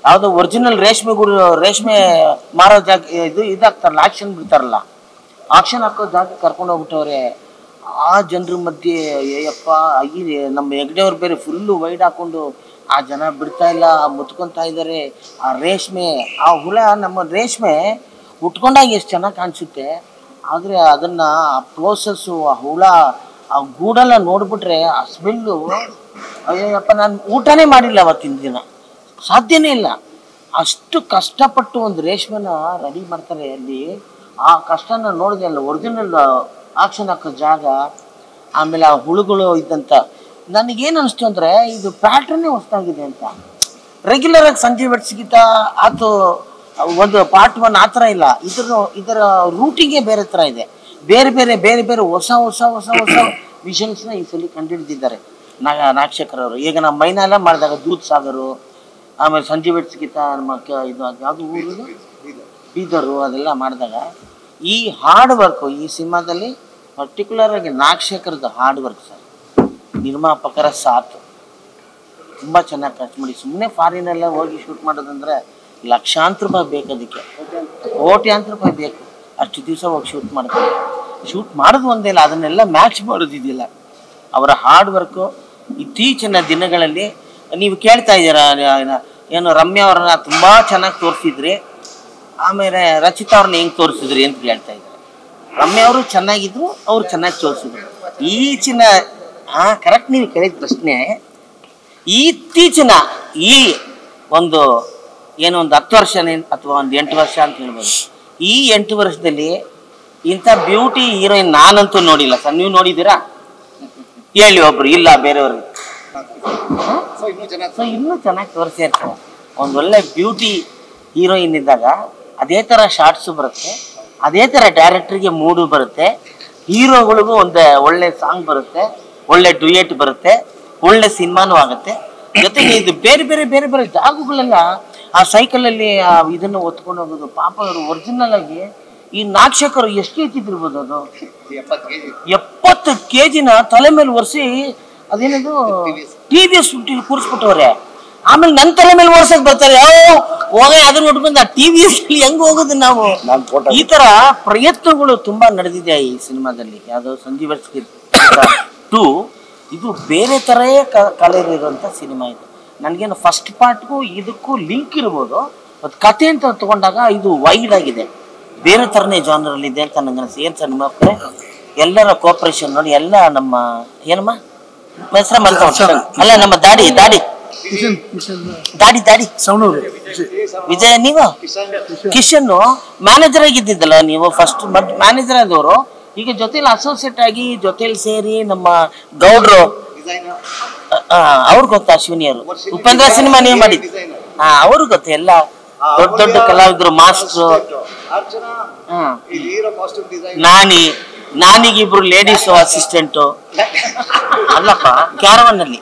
ಯಾವ್ದೋ ಒರಿಜಿನಲ್ ರೇಷ್ಮೆ ಗುರು ರೇಷ್ಮೆ ಮಾರೋ ಜಾಗ ಇದು ಇದಾಗ್ತಾರಲ್ಲ ಆಕ್ಷನ್ ಬಿಡ್ತಾರಲ್ಲ ಆಕ್ಷನ್ ಹಾಕೋ ಜಾಗ ಕರ್ಕೊಂಡು ಹೋಗ್ಬಿಟ್ಟವ್ರೆ ಆ ಜನರ ಮಧ್ಯೆ ಅಯ್ಯಪ್ಪ ಈ ನಮ್ಮ ಹೆಗ್ಡೆಯವ್ರು ಬೇರೆ ಫುಲ್ಲು ವೈಡ್ ಹಾಕೊಂಡು ಆ ಜನ ಬಿಡ್ತಾ ಇಲ್ಲ ಮುತ್ಕೊಂತಾ ಇದ್ದಾರೆ ಆ ರೇಷ್ಮೆ ಆ ಹುಳ ನಮ್ಮ ರೇಷ್ಮೆ ಉಟ್ಕೊಂಡಾಗ ಎಷ್ಟು ಚೆನ್ನಾಗಿ ಕಾಣಿಸುತ್ತೆ ಆದರೆ ಅದನ್ನ ಆ ಪ್ರೋಸೆಸ್ಸು ಆ ಹುಳ ಆ ಗೂಡೆಲ್ಲ ನೋಡ್ಬಿಟ್ರೆ ಆ ಸ್ಮೆಲ್ಲು ಅಯ್ಯಪ್ಪ ನಾನು ಊಟನೇ ಮಾಡಿಲ್ಲ ಅವತ್ತಿನ ದಿನ ಸಾಧ್ಯನೇ ಇಲ್ಲ ಅಷ್ಟು ಕಷ್ಟಪಟ್ಟು ಒಂದು ರೇಷ್ಮೆನ ರೆಡಿ ಮಾಡ್ತಾರೆ ಅಲ್ಲಿ ಆ ಕಷ್ಟನ ನೋಡಿದೆ ಅಲ್ಲ ಒರಿಜಿನಲ್ ಆಕ್ಷನ್ ಹಾಕೋ ಜಾಗ ಆಮೇಲೆ ಆ ಹುಳುಗಳು ಇದ್ದಂತ ನನಗೇನು ಅನಿಸ್ತು ಅಂದರೆ ಇದು ಪ್ಯಾಟ್ರನ್ನೇ ಹೊಸದಾಗಿದೆ ಅಂತ ರೆಗ್ಯುಲರ್ ಆಗಿ ಸಂಜೆ ಬೆಟ್ಸ್ಗಿಂತ ಆತು ಒಂದು ಪಾರ್ಟ್ ಒನ್ ಆ ಥರ ಇಲ್ಲ ಇದರ ಇದರ ರೂಟಿಂಗೇ ಬೇರೆ ಥರ ಇದೆ ಬೇರೆ ಬೇರೆ ಬೇರೆ ಬೇರೆ ಹೊಸ ಹೊಸ ಹೊಸ ಹೊಸ ವಿಷನ್ಸ್ನ ಈ ಸಲ ಕಂಡುಹಿಡಿದಿದ್ದಾರೆ ನಾಗ ನಾಗಶೇಖರ್ ಅವರು ಈಗ ನಮ್ಮ ಮೈನಾಲ ಮಾಡಿದಾಗ ದೂತ್ ಸಾಗರು ಆಮೇಲೆ ಸಂಜೆ ಬೆಟ್ಸ್ಗಿಂತ ನಮ್ಮ ಕ- ಇದು ಯಾವುದು ಊರು ಇದು? ಬೀದರು ಅದೆಲ್ಲ ಮಾಡಿದಾಗ ಈ ಹಾರ್ಡ್ ವರ್ಕು ಈ ಸಿನಿಮಾದಲ್ಲಿ ಪರ್ಟಿಕ್ಯುಲರ್ ಆಗಿ ನಾಗಶೇಖರ್ದು ಹಾರ್ಡ್ ವರ್ಕ್ ಸರ್ ನಿರ್ಮಾಪಕರ ಸಾಥ್ ತುಂಬ ಚೆನ್ನಾಗಿ ಖರ್ಚು ಮಾಡಿ ಸುಮ್ಮನೆ ಫಾರಿನೆಲ್ಲ ಹೋಗಿ ಶೂಟ್ ಮಾಡೋದಂದ್ರೆ ಲಕ್ಷಾಂತರ ರೂಪಾಯಿ ಬೇಕು ಅದಕ್ಕೆ ಕೋಟ್ಯಾಂತರ ರೂಪಾಯಿ ಬೇಕು ಅಷ್ಟು ದಿವಸ ಹೋಗಿ ಶೂಟ್ ಮಾಡ್ತಾರೆ ಶೂಟ್ ಮಾಡೋದು ಒಂದೇ ಇಲ್ಲ ಅದನ್ನೆಲ್ಲ ಮ್ಯಾಚ್ ಮಾಡೋದಿದೆಯಲ್ಲ ಅವರ ಹಾರ್ಡ್ ವರ್ಕು ಇತ್ತೀಚಿನ ದಿನಗಳಲ್ಲಿ ನೀವು ಕೇಳ್ತಾ ಇದ್ದೀರಾ ಏನ- ಏನು ರಮ್ಯಾ ಅವ್ರನ್ನ ತುಂಬ ಚೆನ್ನಾಗಿ ತೋರಿಸಿದ್ರಿ ಆಮೇಲೆ ರಚಿತಾ ಅವ್ರನ್ನ ಹೆಂಗೆ ತೋರಿಸಿದ್ರಿ ಅಂತ ಕೇಳ್ತಾ ಇದ್ದಾರೆ ರಮ್ಯಾ ಅವರು ಚೆನ್ನಾಗಿದ್ರು ಅವ್ರು ಚೆನ್ನಾಗಿ ತೋರಿಸಿದ್ರು ಈಚಿನ ಆ ಕರೆಕ್ಟ್ ನೀವು ಕೇಳಿದ ಪ್ರಶ್ನೆ ಇತ್ತೀಚಿನ ಈ ಒಂದು ಏನು ಒಂದು ಹತ್ತು ವರ್ಷನೇ ಅಥವಾ ಒಂದು ಎಂಟು ವರ್ಷ ಅಂತ ಹೇಳ್ಬೋದು ಈ ಎಂಟು ವರ್ಷದಲ್ಲಿ ಇಂಥ ಬ್ಯೂಟಿ ಹೀರೋಯಿನ್ ನಾನಂತೂ ನೋಡಿಲ್ಲ ಸರ್ ನೀವು ನೋಡಿದ್ದೀರಾ ಹೇಳಿ ಒಬ್ರು ಇಲ್ಲ ಬೇರೆಯವ್ರಿಗೆ ಸೊ ಇನ್ನೂ ಚೆನ್ನಾಗಿ ತೋರಿಸಿರ್ತಾರೆ ಒಂದು ಒಳ್ಳೆ ಬ್ಯೂಟಿ ಹೀರೋಯಿನ್ ಇದ್ದಾಗ ಅದೇ ಥರ ಶಾರ್ಟ್ಸು ಬರುತ್ತೆ ಅದೇ ಥರ ಡೈರೆಕ್ಟ್ರಿಗೆ ಮೂಡು ಬರುತ್ತೆ ಹೀರೋಗಳಿಗೂ ಒಂದು ಒಳ್ಳೆ ಸಾಂಗ್ ಬರುತ್ತೆ ಒಳ್ಳೆ ಡುಯೆಟ್ ಬರುತ್ತೆ ಒಳ್ಳೆ ಸಿನಿಮಾನೂ ಆಗುತ್ತೆ ಜೊತೆಗೆ ಇದು ಬೇರೆ ಬೇರೆ ಬೇರೆ ಬೇರೆ ಜಾಗಗಳೆಲ್ಲ ಆ ಸೈಕಲಲ್ಲಿ ಆ ಇದನ್ನು ಹೊತ್ಕೊಂಡು ಹೋಗೋದು ಪಾಪ ಅವರು ಒರಿಜಿನಲ್ ಆಗಿ ಈ ನಾಕ್ಷಕರು ಎಷ್ಟು ಎತ್ತಿದ್ದಿರ್ಬೋದು ಅದು ಎಪ್ಪತ್ತು ಕೆ ಜಿನ ತಲೆ ಮೇಲೆ ಒರೆಸಿ ಅದೇನದು ಟಿ ವಿ ಎಸ್ ಕೂರಿಸ್ಬಿಟ್ಟವ್ರೆ ಆಮೇಲೆ ನನ್ನ ತಲೆ ಮೇಲೆ ಓಡ್ಸಕ್ ಬರ್ತಾರೆ ಯಾವ ಹೋಗ ಅದನ್ನ ಉಟ್ಕೊಂಡು ಆ ಟಿ ವಿ ಎಸ್ ಹೆಂಗ್ ಹೋಗೋದು ನಾವು ಈ ತರ ಪ್ರಯತ್ನಗಳು ತುಂಬಾ ನಡೆದಿದೆ ಈ ಸಿನಿಮಾದಲ್ಲಿ ಯಾವ್ದೋ ಸಂಜೀವ್ ಟು ಇದು ಬೇರೆ ತರೇ ಕಲರ್ ಇರುವಂತ ಸಿನಿಮಾ ಇದು ನನಗೇನು ಫಸ್ಟ್ ಪಾರ್ಟ್ಗೂ ಇದಕ್ಕೂ ಲಿಂಕ್ ಇರ್ಬೋದು ಅದು ಕತೆ ಅಂತ ತಗೊಂಡಾಗ ಇದು ವೈಡ್ ಆಗಿದೆ ಬೇರೆ ಥರನೇ ಜಾನರಲ್ಲಿ ಇದೆ ಅಂತ ನಂಗೆ ಅನಿಸ್ತು ಏನು ಸರ್ ನಿಮ್ಮ ಅಭಿಪ್ರಾಯ? ಎಲ್ಲರ ಕೋಪರೇಷನ್ ನೋಡಿ ಎಲ್ಲ ನಮ್ಮ ಏನಮ್ಮ ಹೆಸರ ಮಲ್ಕೊಂಡು ಅಲ್ಲ ನಮ್ಮ ದಾಡಿ ದಾಡಿ ದಾಡಿ ದಾಡಿ ಸವಣೂರು ವಿಜಯ ನೀವು ಕಿಶನ್ ಮ್ಯಾನೇಜರ್ ಆಗಿದ್ದಿದ್ದಲ್ಲ ನೀವು ಫಸ್ಟ್ ಮ್ಯಾನೇಜರ್ ಆದವರು ಈಗ ಜೊತೆಲಿ ಅಸೋಸಿಯೇಟ್ ಆಗಿ ಜೊತೆಲಿ ಸೇರಿ ನಮ್ಮ ಗೌಡ್ರು ಅವ್ರು ಗೊತ್ತಾ ಅಶ್ವಿನಿ ಅವರು ಉಪೇಂದ್ರ ಸಿನಿಮಾ ನೀವು ಮಾಡಿದ್ದು ಹಾ ಅವ್ರು ಗೊತ್ತು ಎಲ್ಲ ದೊಡ್ಡ ದೊಡ್ಡ ಕಲಾವಿದರು ಮಾಸ್ಟ್ರು ಹಾ ನಾನಿ ನಾನಿಗಿಬ್ರು ಲೇಡೀಸ್ ಅಸಿಸ್ಟೆಂಟು ಅಲ್ಲಪ್ಪ ಕ್ಯಾರವನ್ ಅಲ್ಲಿ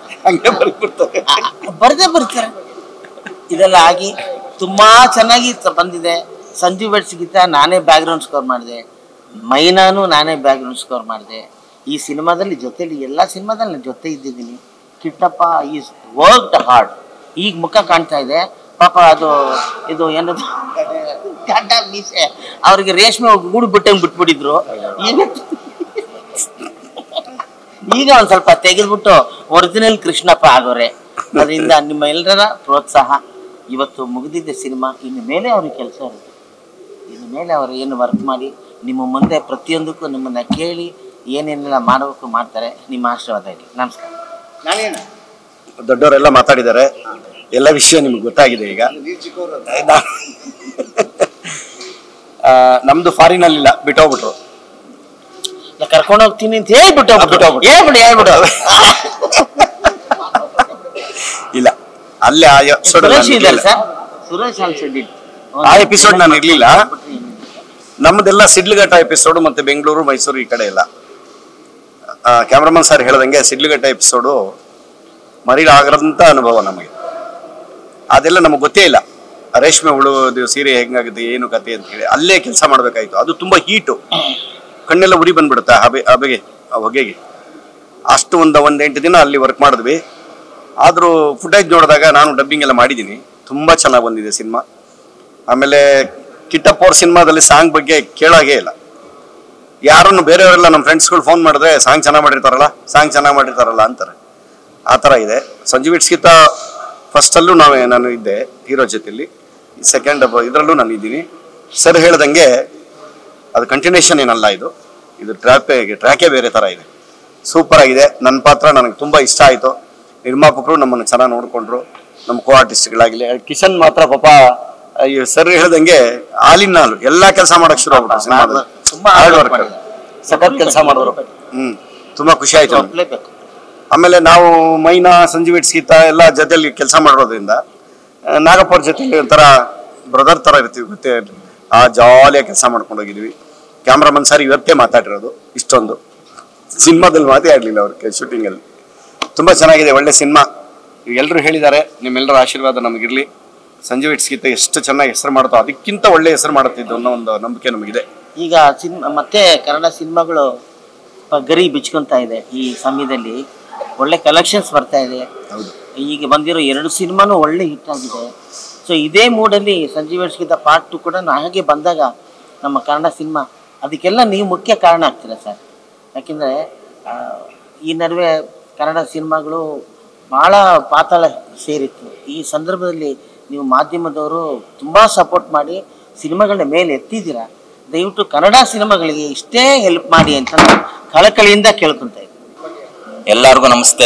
ಬರ್ದೇ ಬರ್ತಾರೆ ಇದೆಲ್ಲ ಆಗಿ ತುಂಬಾ ಚೆನ್ನಾಗಿ ತ- ಬಂದಿದೆ ಸಂಜು ಬೆಡ್ಸ್ಗಿಂತ ನಾನೇ ಬ್ಯಾಕ್ಗ್ರೌಂಡ್ ಸ್ಕೋರ್ ಮಾಡಿದೆ ಮೈನಾನು ನಾನೇ ಬ್ಯಾಕ್ಗ್ರೌಂಡ್ ಸ್ಕೋರ್ ಮಾಡಿದೆ ಈ ಸಿನಿಮಾದಲ್ಲಿ ಜೊತೆಲಿ ಎಲ್ಲ ಸಿನಿಮಾದಲ್ಲಿ ನಾನು ಜೊತೆ ಇದ್ದಿದ್ದೀನಿ ಕಿಟ್ಟಪ್ಪ ಈಸ್ ವರ್ಕ್ಡ್ ಹಾರ್ಡ್ ಈಗ ಮುಖ ಕಾಣ್ತಾ ಇದೆ ಪಾಪ ಅದು ಇದು ಏನದು ಗಡ್ಡ ಮೀಸೆ ಅವ್ರಿಗೆ ರೇಷ್ಮೆ ಗೂಡು ಬಿಟ್ಟಂಗೆ ಬಿಟ್ಬಿಟ್ಟಿದ್ರು ಈಗ ಈಗ ಒಂದ್ ಸ್ವಲ್ಪ ತೆಗೆದ್ಬಿಟ್ಟು ಒರಿಜಿನಲ್ ಕೃಷ್ಣಪ್ಪ ಆಗೋರೆ ಅದರಿಂದ ನಿಮ್ಮ ಎಲ್ಲರ ಪ್ರೋತ್ಸಾಹ ಇವತ್ತು ಮುಗಿದಿದ್ದ ಸಿನಿಮಾ ಇನ್ನು ಮೇಲೆ ಅವ್ರಿಗೆ ಕೆಲಸ ಇರುತ್ತೆ ಇನ್ನು ಮೇಲೆ ಅವರು ಏನು ವರ್ಕ್ ಮಾಡಿ ನಿಮ್ಮ ಮುಂದೆ ಪ್ರತಿಯೊಂದಕ್ಕೂ ನಿಮ್ಮನ್ನ ಕೇಳಿ ಏನೇನೆಲ್ಲ ಮಾಡಬೇಕು ಮಾಡ್ತಾರೆ ನಿಮ್ಮ ಆಶೀರ್ವಾದ ಇರಲಿ ನಮಸ್ಕಾರ ದೊಡ್ಡವರೆಲ್ಲ ಮಾತಾಡಿದ್ದಾರೆ ಎಲ್ಲ ವಿಷಯ ನಿಮ್ಗೆ ಗೊತ್ತಾಗಿದೆ ಈಗ ನಾ- ಆ, ನಮ್ದು ಫಾರಿನ್ ಅಲ್ಲಿಲ್ಲ ಬಿಟ್ಟೋಗ್ಬಿಟ್ರು ಕರ್ಕೊಂಡು ಹೋಗ್ತೀನಿ ಅಂತ ಹೇಳ್ಬಿಟ್ಟು ಬಿಟ್ಟೋಗ್ಬಿಟ್ಟು. ಹೇಳ್ಬಿಡು ಹೇಳ್ಬಿಡು ಇಲ್ಲ ಅಲ್ಲೇ ಆ ಎಪಿಸೋಡ್ ಸುರೇಶ್ ಇದ್ದಾರೆ ಸರ್ ಸುರೇಶ್ ಆಲ್ಸೋ ಆ ಎಪಿಸೋಡ್ ನಾನು ಇರ್ಲಿಲ್ಲ ನಮ್ಮದೆಲ್ಲ ಸಿಡ್ಲಘಟ್ಟ ಎಪಿಸೋಡು ಮತ್ತೆ ಬೆಂಗಳೂರು ಮೈಸೂರು ಈ ಕಡೆ ಎಲ್ಲ ಕ್ಯಾಮ್ರಾಮನ್ ಸರ್ ಹೇಳ್ದಂಗೆ ಸಿಡ್ಲಘಟ್ಟ ಎಪಿಸೋಡು ಮರೀಲಾಗದಂತ ಅನುಭವ ನಮಗೆ ಅದೆಲ್ಲ ನಮಗೆ ಗೊತ್ತೇ ಇಲ್ಲ ರೇಷ್ಮೆ ಉಳುವುದು ಸೀರೆ ಹೆಂಗಾಗುತ್ತೆ ಏನು ಕತೆ ಅಂತ ಹೇಳಿ ಅಲ್ಲೇ ಕೆಲಸ ಮಾಡ್ಬೇಕಾಯ್ತು ಅದು ತುಂಬಾ ಹೀಟು ಕಣ್ಣೆಲ್ಲ ಉರಿ ಬಂದ್ಬಿಡುತ್ತೆ ಆ ಹಬೆ ಹಬೆಗೆ ಆ ಹೊಗೆಗೆ ಅಷ್ಟು ಒಂದು ಒಂದ್ ಎಂಟು ದಿನ ಅಲ್ಲಿ ವರ್ಕ್ ಮಾಡಿದ್ವಿ ಆದ್ರೂ ಫುಟೇಜ್ ನೋಡಿದಾಗ ನಾನು ಡಬ್ಬಿಂಗ್ ಎಲ್ಲ ಮಾಡಿದ್ದೀನಿ ತುಂಬ ಚೆನ್ನಾಗಿ ಬಂದಿದೆ ಸಿನಿಮಾ ಆಮೇಲೆ ಕಿಟ್ಟಪ್ಪ ಅವ್ರ ಸಿನಿಮಾದಲ್ಲಿ ಸಾಂಗ್ ಬಗ್ಗೆ ಕೇಳಾಗೇ ಇಲ್ಲ ಯಾರನ್ನು ಬೇರೆಯವರೆಲ್ಲ ನಮ್ಮ ಫ್ರೆಂಡ್ಸ್ಗಳು ಫೋನ್ ಮಾಡಿದ್ರೆ ಸಾಂಗ್ ಚೆನ್ನಾಗಿ ಮಾಡಿರ್ತಾರಲ್ಲ ಸಾಂಗ್ ಚೆನ್ನಾಗಿ ಮಾಡಿರ್ತಾರಲ್ಲ ಅಂತಾರೆ ಆ ಥರ ಇದೆ ಸಂಜೀವ್ ಇಟ್ಸ್ಗಿಂತ ಫಸ್ಟಲ್ಲೂ ನಾವೇ ನಾನು ಇದ್ದೆ ಹೀರೋ ಜೊತೆಲಿ ಸೆಕೆಂಡ್ ಇದರಲ್ಲೂ ನಾನು ಇದ್ದೀನಿ ಸರ್ ಹೇಳ್ದಂಗೆ ಅದು ಕಂಟಿನ್ಯೂಷನ್ ಏನಲ್ಲ ಇದು ಇದು ಟ್ರ್ಯಾಪೇ ಟ್ರ್ಯಾಕೇ ಬೇರೆ ಥರ ಇದೆ ಸೂಪರ್ ಆಗಿದೆ ನನ್ನ ಪಾತ್ರ ನನಗೆ ತುಂಬ ಇಷ್ಟ ಆಯಿತು ನಿರ್ಮಾಪಕರು ನಮ್ಮನ್ನು ಚೆನ್ನಾಗಿ ನೋಡಿಕೊಂಡ್ರು ನಮ್ಮ ಕೋ ಆರ್ಟಿಸ್ಟ್ಗಳಾಗಲಿ ಕಿಶನ್ ಮಾತ್ರ ಪಾಪ ಸರ್ ಹೇಳ್ದಂಗೆ ಹಾಲಿನ ಹಾಲು ಎಲ್ಲ ಕೆಲಸ ಮಾಡಕ್ ಶುರು ಆಗ್ಬಿಟ್ಟು ಸಿನಿಮಾದಲ್ಲಿ ತುಂಬಾ ಹಾರ್ಡ್ hard work ವರ್ಕ್ ಸಖತ್ ಕೆಲಸ ಮಾಡಿದ್ರು ಹ್ಮ್ ತುಂಬಾ ಖುಷಿ ಆಯ್ತು ನಮ್ಗೆ. ಒಪ್ಲೇಬೇಕು ಆಮೇಲೆ ನಾವು ಮೈನಾ ಸಂಜೀವ್ ಇಟ್ಸ್ಗಿತ ಎಲ್ಲ ಜೊತೆಲಿ ಕೆಲಸ ಮಾಡೋದ್ರಿಂದ ಆ, ನಾಗಪ್ಪ ಅವ್ರ ಜೊತೆಲಿ ಒಂಥರ ಬ್ರದರ್ ತರ ಇರ್ತೀವಿ ಮತ್ತೆ ಆ ಜಾಲಿಯಾಗಿ ಕೆಲಸ ಮಾಡ್ಕೊಂಡು ಹೋಗಿದ್ವಿ ಕ್ಯಾಮ್ರಾಮನ್ ಸರ್ ಇವತ್ತೇ ಮಾತಾಡಿರೋದು ಇಷ್ಟೊಂದು ಸಿನಿಮಾದಲ್ಲಿ ಮಾತೇ ಆಡ್ಲಿಲ್ಲ ಅವ್ರಿಗೆ ಶೂಟಿಂಗ್ ಅಲ್ಲಿ ತುಂಬಾ ಚೆನ್ನಾಗಿದೆ ಒಳ್ಳೆ ಸಿನಿಮಾ ಎಲ್ಲರೂ ಹೇಳಿದ್ದಾರೆ ನಿಮ್ಮೆಲ್ಲರ ಆಶೀರ್ವಾದ ನಮಗಿರ್ಲಿ ಸಂಜೀವ್ ಇಟ್ಸ್ಗಿತ ಎಷ್ಟು ಚೆನ್ನಾಗಿ ಹೆಸರು ಮಾಡುತ್ತೋ ಅದಕ್ಕಿಂತ ಒಳ್ಳೆ ಹೆಸರು ಮಾಡುತ್ತಿದ್ದು ಅನ್ನೋ ಒಂದು ನಂಬಿಕೆ ನಮಗಿದೆ ಈಗ ಸಿನಿಮಾ ಮತ್ತೆ ಕನ್ನಡ ಸಿನಿಮಾಗಳು ಸ್ವಲ್ಪ ಗರಿ ಬಿಚ್ಕೊಂತ ಇದೆ ಈ ಸಮಯದಲ್ಲಿ ಒಳ್ಳೆ ಕಲೆಕ್ಷನ್ಸ್ ಬರ್ತಾ ಇದೆ ಹೌದು ಈಗ ಬಂದಿರೋ ಎರಡು ಸಿನಿಮಾನು ಒಳ್ಳೆ ಹಿಟ್ ಆಗಿದೆ ಸೊ ಇದೇ ಮೂಡಲ್ಲಿ ಸಂಜೀವ್ ಗಿಂತ ಪಾರ್ಟ್ ಟು ಕೂಡ ಹಾಗೆ ಬಂದಾಗ ನಮ್ಮ ಕನ್ನಡ ಸಿನಿಮಾ ಅದಕ್ಕೆಲ್ಲ ನೀವು ಮುಖ್ಯ ಕಾರಣ ಆಗ್ತೀರಾ ಸರ್ ಯಾಕೆಂದರೆ ಈ ನಡುವೆ ಕನ್ನಡ ಸಿನಿಮಾಗಳು ಭಾಳ ಪಾತಾಳ ಸೇರಿತ್ತು ಈ ಸಂದರ್ಭದಲ್ಲಿ ನೀವು ಮಾಧ್ಯಮದವರು ತುಂಬ ಸಪೋರ್ಟ್ ಮಾಡಿ ಸಿನಿಮಾಗಳನ್ನ ಮೇಲೆ ಎತ್ತಿದ್ದೀರಾ ದಯವಿಟ್ಟು ಕನ್ನಡ ಸಿನಿಮಾಗಳಿಗೆ ಇಷ್ಟೇ ಹೆಲ್ಪ್ ಮಾಡಿ ಅಂತ ನಾನು ಕಳಕಳಿಯಿಂದ ಕೇಳ್ಕೊತಾ ಇದ್ದೀನಿ ಎಲ್ಲರಿಗೂ ನಮಸ್ತೆ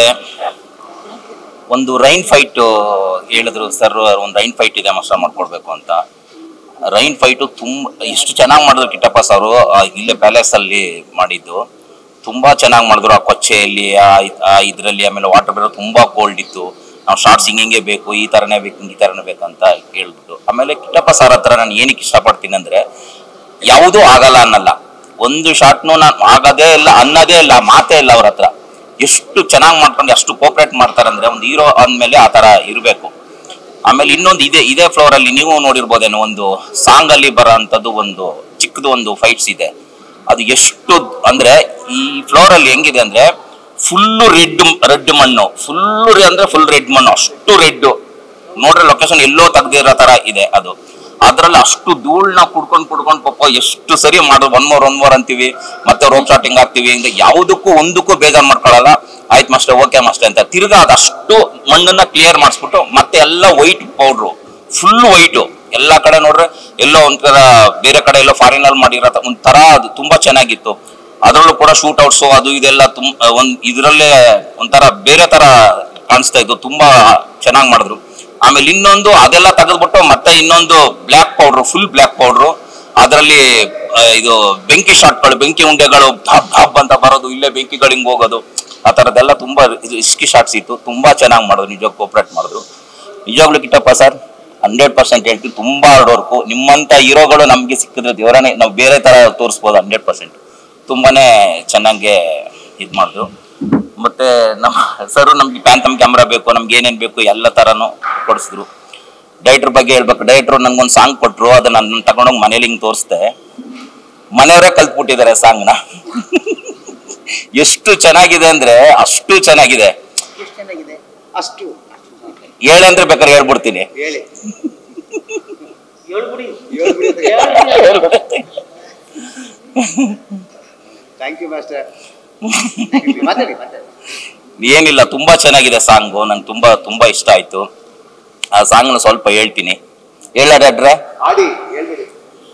ಒಂದು ರೈನ್ ಫೈಟ್ ಹೇಳಿದ್ರು ಸರ್ ಒಂದು ರೈನ್ ಫೈಟ್ ಇದೆ ಮಾಸ್ಟರ್ ಮಾಡ್ಕೊಡ್ಬೇಕು ಅಂತ ರೈನ್ ಫೈಟು ತುಂಬ ಎಷ್ಟು ಚೆನ್ನಾಗಿ ಮಾಡಿದ್ರು ಕಿಟ್ಟಪ್ಪ ಸರ್ ಇಲ್ಲೇ ಪ್ಯಾಲೇಸ್ ಅಲ್ಲಿ ಮಾಡಿದ್ದು ತುಂಬಾ ಚೆನ್ನಾಗಿ ಮಾಡಿದ್ರು ಆ ಕೊಚ್ಚೆಯಲ್ಲಿ ಆ ಇದರಲ್ಲಿ ಆಮೇಲೆ ವಾಟರ್ ಬೇರೆ ತುಂಬಾ ಕೋಲ್ಡ್ ಇತ್ತು ನಾವು ಶಾರ್ಟ್ಸ್ ಹಿಂಗೆ ಬೇಕು ಈ ತರನೇ ಬೇಕು ಈ ತರನೇ ಬೇಕಂತ ಹೇಳ್ಬಿಟ್ಟು ಆಮೇಲೆ ಕಿಟ್ಟಪ್ಪ ಸರ್ ಹತ್ರ ನಾನು ಏನಕ್ಕೆ ಇಷ್ಟಪಡ್ತೀನಿ ಅಂದ್ರೆ ಯಾವುದೂ ಆಗಲ್ಲ ಅನ್ನಲ್ಲ ಒಂದು ಶಾರ್ಟ್ನು ನಾನು ಆಗದೇ ಇಲ್ಲ ಅನ್ನೋದೇ ಇಲ್ಲ ಮಾತೇ ಇಲ್ಲ ಅವ್ರ ಹತ್ರ ಎಷ್ಟು ಚೆನ್ನಾಗಿ ಮಾಡ್ಕೊಂಡು ಎಷ್ಟು ಕೋಪರೇಟ್ ಮಾಡ್ತಾರಂದ್ರೆ ಒಂದು ಹೀರೋ ಅಂದಮೇಲೆ ಆ ಥರ ಇರಬೇಕು ಆಮೇಲೆ ಇನ್ನೊಂದು ಇದೇ ಇದೇ ಫ್ಲೋರ್ ಅಲ್ಲಿ ನೀವು ನೋಡಿರ್ಬೋದೇನೋ ಒಂದು ಸಾಂಗ್ ಅಲ್ಲಿ ಬರೋ ಅಂಥದ್ದು ಒಂದು ಚಿಕ್ಕದು ಒಂದು ಫೈಟ್ಸ್ ಇದೆ ಅದು ಎಷ್ಟು ಅಂದ್ರೆ ಈ ಫ್ಲೋರ್ ಅಲ್ಲಿ ಹೆಂಗಿದೆ ಅಂದ್ರೆ ಫುಲ್ಲು ರೆಡ್ ರೆಡ್ ಮಣ್ಣು ಫುಲ್ಲು ಅಂದ್ರೆ ಫುಲ್ ರೆಡ್ ಮಣ್ಣು ಅಷ್ಟು ರೆಡ್ ನೋಡ್ರೆ ಲೊಕೇಶನ್ ಎಲ್ಲೋ ತೆಗ್ದಿರೋ ತರ ಇದೆ ಅದು ಅದ್ರಲ್ಲಿ ಅಷ್ಟು ಧೂಳ್ನ ಕುಡ್ಕೊಂಡ್ ಕುಡ್ಕೊಂಡ್ ಪಾಪ ಎಷ್ಟು ಸರಿ ಮಾಡೋದು ಒನ್ ಮೋರ್ ಒನ್ ಮೋರ್ ಅಂತೀವಿ ಮತ್ತೆ ರೋಪ್ ಶಾಟಿಂಗ್ ಆಗ್ತೀವಿ ಇಂದ ಯಾವುದಕ್ಕೂ ಒಂದಕ್ಕೂ ಬೇಜಾರ್ ಮಾಡ್ಕೊಳ್ಳಲ್ಲ ಆಯ್ತು ಮಾಸ್ಟರ್ ಓಕೆ ಮಾಸ್ಟರ್ ಅಂತ ತಿರ್ಗಾ ಅದಷ್ಟು ಮಣ್ಣನ್ನ ಕ್ಲಿಯರ್ ಮಾಡಿಸ್ಬಿಟ್ಟು ಮತ್ತೆ ಎಲ್ಲ ವೈಟ್ ಪೌಡ್ರು ಫುಲ್ ವೈಟು ಎಲ್ಲ ಕಡೆ ನೋಡ್ರೆ ಎಲ್ಲೋ ಒಂಥರ ಬೇರೆ ಕಡೆ ಎಲ್ಲೋ ಫಾರಿನ್ ಅಲ್ಲಿ ಮಾಡಿರೋ ಒಂಥರ ಅದು ತುಂಬಾ ಚೆನ್ನಾಗಿತ್ತು ಅದರಲ್ಲೂ ಕೂಡ ಶೂಟ್ ಔಟ್ಸ್ ಅದು ಇದೆಲ್ಲ ತುಂಬ ಒಂದ್ ಇದರಲ್ಲೇ ಒಂಥರ ಬೇರೆ ತರ ಕಾಣಿಸ್ತಾ ಇತ್ತು ತುಂಬಾ ಚೆನ್ನಾಗಿ ಮಾಡಿದ್ರು ಆಮೇಲೆ ಇನ್ನೊಂದು ಅದೆಲ್ಲ ತೆಗೆದ್ಬಿಟ್ಟು ಮತ್ತೆ ಇನ್ನೊಂದು black powder full black powder ಅದರಲ್ಲಿ ಇದು ಬೆಂಕಿ ಶಾಟ್ಗಳು ಬೆಂಕಿ ಉಂಡೆಗಳು ಧಬ್ ಧಬ್ ಅಂತ ಬರೋದು ಇಲ್ಲೇ ಬೆಂಕಿಗಳು ಹಿಂಗ್ ಹೋಗೋದು ಆ ಥರದ್ದೆಲ್ಲ ತುಂಬಾ ಇದು ಇಸ್ಕಿ ಶಾಟ್ಸ್ ಇತ್ತು ತುಂಬಾ ಚೆನ್ನಾಗಿ ಮಾಡಿದ್ರು ನಿಜವಾಗ್ ಕೋಪರೇಟ್ ಮಾಡಿದ್ರು ನಿಜವಾಗ್ಲೂ ಕಿಟ್ಟಪ್ಪ ಸರ್ ಹಂಡ್ರೆಡ್ ಪರ್ಸೆಂಟ್ ಹೇಳ್ತೀವಿ ತುಂಬಾ ಹಾರ್ಡ್ ವರ್ಕು ನಿಮ್ಮಂತ ಹೀರೋಗಳು ನಮ್ಗೆ ಸಿಕ್ಕಿದ್ರೆ ದೇವರನೇ ನಾವು ಬೇರೆ ತರ ತೋರಿಸ್ಬೋದು ಹಂಡ್ರೆಡ್ ಪರ್ಸೆಂಟ್ ತುಂಬಾನೇ ಚೆನ್ನಾಗಿ ಇದ್ ಮಾಡಿದ್ರು ಮತ್ತೆ ನಮ್ಮ ಸರ್ ನಮ್ಗೆ ಪ್ಯಾಂತಮ್ ಕ್ಯಾಮ್ರಾ ಬೇಕು ನಮ್ಗೆ ಏನೇನ್ ಬೇಕು ಎಲ್ಲ ತರನು ಕೊಡಿಸಿದ್ರು ಡೈರೆಕ್ಟರ್ ಬಗ್ಗೆ ಹೇಳ್ಬೇಕು ಡೈರೆಕ್ಟರ್ ನನ್ಗೊಂದು ಸಾಂಗ್ ಕೊಟ್ರು ಅದನ್ನ ನಾನು ತಗೊಂಡೋಗಿ ಮನೇಲಿ ಹಿಂಗ್ ತೋರಿಸ್ದೆ ಮನೆಯವರೇ ಕಲ್ತ್ಬಿಟ್ಟಿದ್ದಾರೆ ಸಾಂಗ್ನ ಎಷ್ಟು ಚೆನ್ನಾಗಿದೆ ಅಂದ್ರೆ ಅಷ್ಟು ಚೆನ್ನಾಗಿದೆ ಅಷ್ಟು ಹೇಳಂದ್ರೆ ಬೇಕಾದ್ರೆ ಹೇಳ್ಬಿಡ್ತೀನಿ ಥ್ಯಾಂಕ್ ಯು ಮಾಸ್ಟರ್ ಏನಿಲ್ಲ ತುಂಬಾ ಚೆನ್ನಾಗಿದೆ ಸಾಂಗು ನಂಗೆ ತುಂಬಾ ತುಂಬಾ ಇಷ್ಟ ಆಯ್ತು ಆ ಸಾಂಗ್ನ ಸ್ವಲ್ಪ ಹೇಳ್ತೀನಿ ಹೇಳಾಡ್ರೆ ಆಡಿ ಹೇಳ್ಬಿಡಿ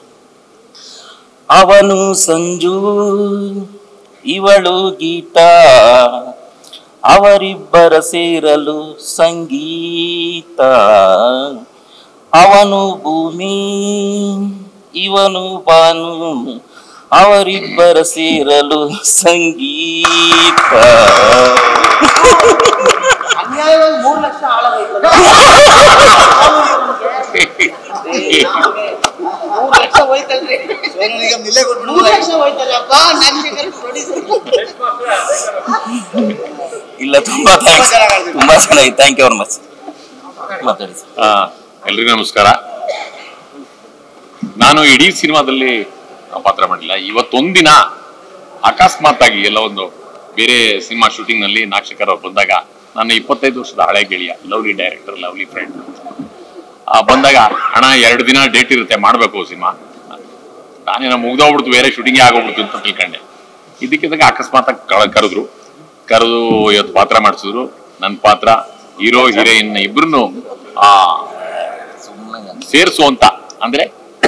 ಅವನು ಸಂಜು ಇವಳು ಗೀತಾ ಅವರಿಬ್ಬರ ಸೇರಲು ಸಂಗೀತ ಅವನು ಭೂಮಿ ಇವನು ಬಾನು ಅವರಿಬ್ಬರ ಸೇರಲು ಸಂಗೀತ ಅನ್ಯಾಯವಾಗಿ ಮೂರು ಲಕ್ಷ ಹಾಳಾಗೋಯ್ತಲ್ಲ ಮೂರು ಲಕ್ಷ ಹೋಯ್ತಲ್ರಿ ಮೂರು ಲಕ್ಷ ಹೋಯ್ತಲ್ಲಪ್ಪ ನಾಗಶೇಖರ್ ಪ್ರೊಡ್ಯೂಸರ್ ಇಲ್ಲ ತುಂಬಾ ಥ್ಯಾಂಕ್ಸ್ ತುಂಬಾ ಚೆನ್ನಾಗಿ ಥ್ಯಾಂಕ್ ಯು ವೆರಿ ಮಚ್ ಮಾತಾಡಿ ಸರ್ ಆ, ಎಲ್ರಿಗೂ ನಮಸ್ಕಾರ ನಾನು ಇಡೀ ಸಿನಿಮಾದಲ್ಲಿ ಪಾತ್ರ ಮಾಡಿಲ್ಲ ಇವತ್ತೊಂದಿನ ಅಕಸ್ಮಾತ್ ಆಗಿ ಎಲ್ಲ ಒಂದು ಬೇರೆ ಸಿನಿಮಾ ಶೂಟಿಂಗ್ ನಲ್ಲಿ ನಾಗಶೇಖರ್ ಅವ್ರು ಬಂದಾಗ ನನ್ನ ಇಪ್ಪತ್ತೈದು ವರ್ಷದ ಹಳೆ ಗೆಳೆಯ ಲವ್ಲಿ ಡೈರೆಕ್ಟರ್ ಲವ್ಲಿ ಫ್ರೆಂಡ್ ಆ, ಬಂದಾಗ ಹಣ ಎರಡು ದಿನ ಡೇಟ್ ಇರುತ್ತೆ ಮಾಡಬೇಕು ಸಿನಿಮಾ ನಾನೇನೋ ಮುಗ್ದೋಗ್ಬಿಡ್ತು ಬೇರೆ ಶೂಟಿಂಗೇ ಆಗೋಗ್ಬಿಡ್ತು ಅಂತ ತಿಳ್ಕೊಂಡೆ ಇದಕ್ಕಿದ್ದಾಗ ಅಕಸ್ಮಾತ್ ಕರೆದ್ರು ಕರೆದು ಇವತ್ತು ಪಾತ್ರ ಮಾಡಿಸಿದ್ರು ನನ್ನ ಪಾತ್ರ ಹೀರೋ ಹೀರೋಯಿನ್ ಇಬ್ರು ಆ ಸೇರಿಸುವಂತ ಅಂದ್ರೆ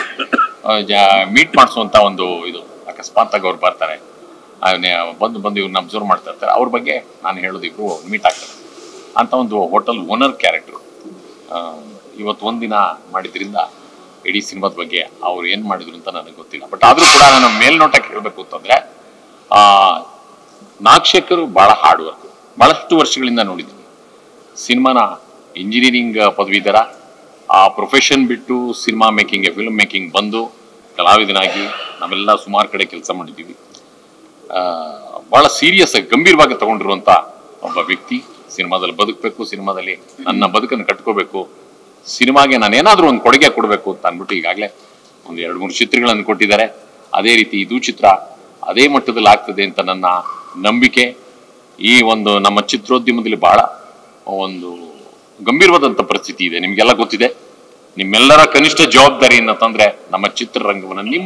ಮೀಟ್ ಮಾಡಿಸುವಂತ ಒಂದು ಇದು ಅಕಸ್ಮಾತ್ ಆಗಿ ಅವ್ರು ಬರ್ತಾರೆ ಅವ್ನೇ ಬಂದು ಬಂದು ಇವ್ರನ್ನ ಅಬ್ಸರ್ವ್ ಮಾಡ್ತಾ ಇರ್ತಾರೆ ಅವ್ರ ಬಗ್ಗೆ ನಾನು ಹೇಳೋದು ಇಬ್ರು ಮೀಟ್ ಆಗ್ತಾರೆ ಅಂತ ಒಂದು ಹೋಟೆಲ್ ಓನರ್ ಕ್ಯಾರೆಕ್ಟರ್ ಇವತ್ತು ಒಂದಿನ ಮಾಡಿದ್ರಿಂದ ಇಡೀ ಸಿನಿಮಾದ ಬಗ್ಗೆ ಅವ್ರು ಏನ್ ಮಾಡಿದ್ರು ಅಂತ ನನಗೆ ಗೊತ್ತಿಲ್ಲ ಬಟ್ ಆದ್ರೂ ಕೂಡ ನಾನು ಮೇಲ್ನೋಟಕ್ಕೆ ಹೇಳ್ಬೇಕು ಅಂತಂದ್ರೆ ಆ ನಾಕ್ಷಕರು ಬಹಳ ಹಾರ್ಡ್ ವರ್ಕ್ ಬಹಳಷ್ಟು ವರ್ಷಗಳಿಂದ ನೋಡಿದ್ವಿ ಸಿನಿಮಾನ ಇಂಜಿನಿಯರಿಂಗ್ ಪದವೀಧರ ಆ ಪ್ರೊಫೆಷನ್ ಬಿಟ್ಟು ಸಿನಿಮಾ ಮೇಕಿಂಗ್ ಫಿಲ್ಮ್ ಮೇಕಿಂಗ್ ಬಂದು ಕಲಾವಿದನಾಗಿ ನಾವೆಲ್ಲ ಸುಮಾರು ಕಡೆ ಕೆಲಸ ಮಾಡಿದ್ದೀವಿ ಆ, ಬಹಳ ಸೀರಿಯಸ್ ಆಗಿ ಗಂಭೀರವಾಗಿ ತಗೊಂಡಿರುವಂತ ಒಬ್ಬ ವ್ಯಕ್ತಿ ಸಿನಿಮಾದಲ್ಲಿ ಬದುಕಬೇಕು ಸಿನಿಮಾದಲ್ಲಿ ನನ್ನ ಬದುಕನ್ನು ಕಟ್ಕೋಬೇಕು ಸಿನಿಮಾಗೆ ನಾನು ಏನಾದರೂ ಒಂದು ಕೊಡುಗೆ ಕೊಡಬೇಕು ಅಂತ ಅಂದ್ಬಿಟ್ಟು ಈಗಾಗಲೇ ಒಂದು ಎರಡು ಮೂರು ಚಿತ್ರಗಳನ್ನು ಕೊಟ್ಟಿದ್ದಾರೆ ಅದೇ ರೀತಿ ಇದು ಚಿತ್ರ ಅದೇ ಮಟ್ಟದಲ್ಲಿ ಆಗ್ತದೆ ಅಂತ ನನ್ನ ನಂಬಿಕೆ ಈ ಒಂದು ನಮ್ಮ ಚಿತ್ರೋದ್ಯಮದಲ್ಲಿ ಬಹಳ ಒಂದು ಗಂಭೀರವಾದಂಥ ಪರಿಸ್ಥಿತಿ ಇದೆ ನಿಮಗೆಲ್ಲ ಗೊತ್ತಿದೆ ನಿಮ್ಮೆಲ್ಲರ ಕನಿಷ್ಠ ಜವಾಬ್ದಾರಿ ಏನಂತಂದ್ರೆ ನಮ್ಮ ಚಿತ್ರರಂಗವನ್ನು ನಿಮ್ಮ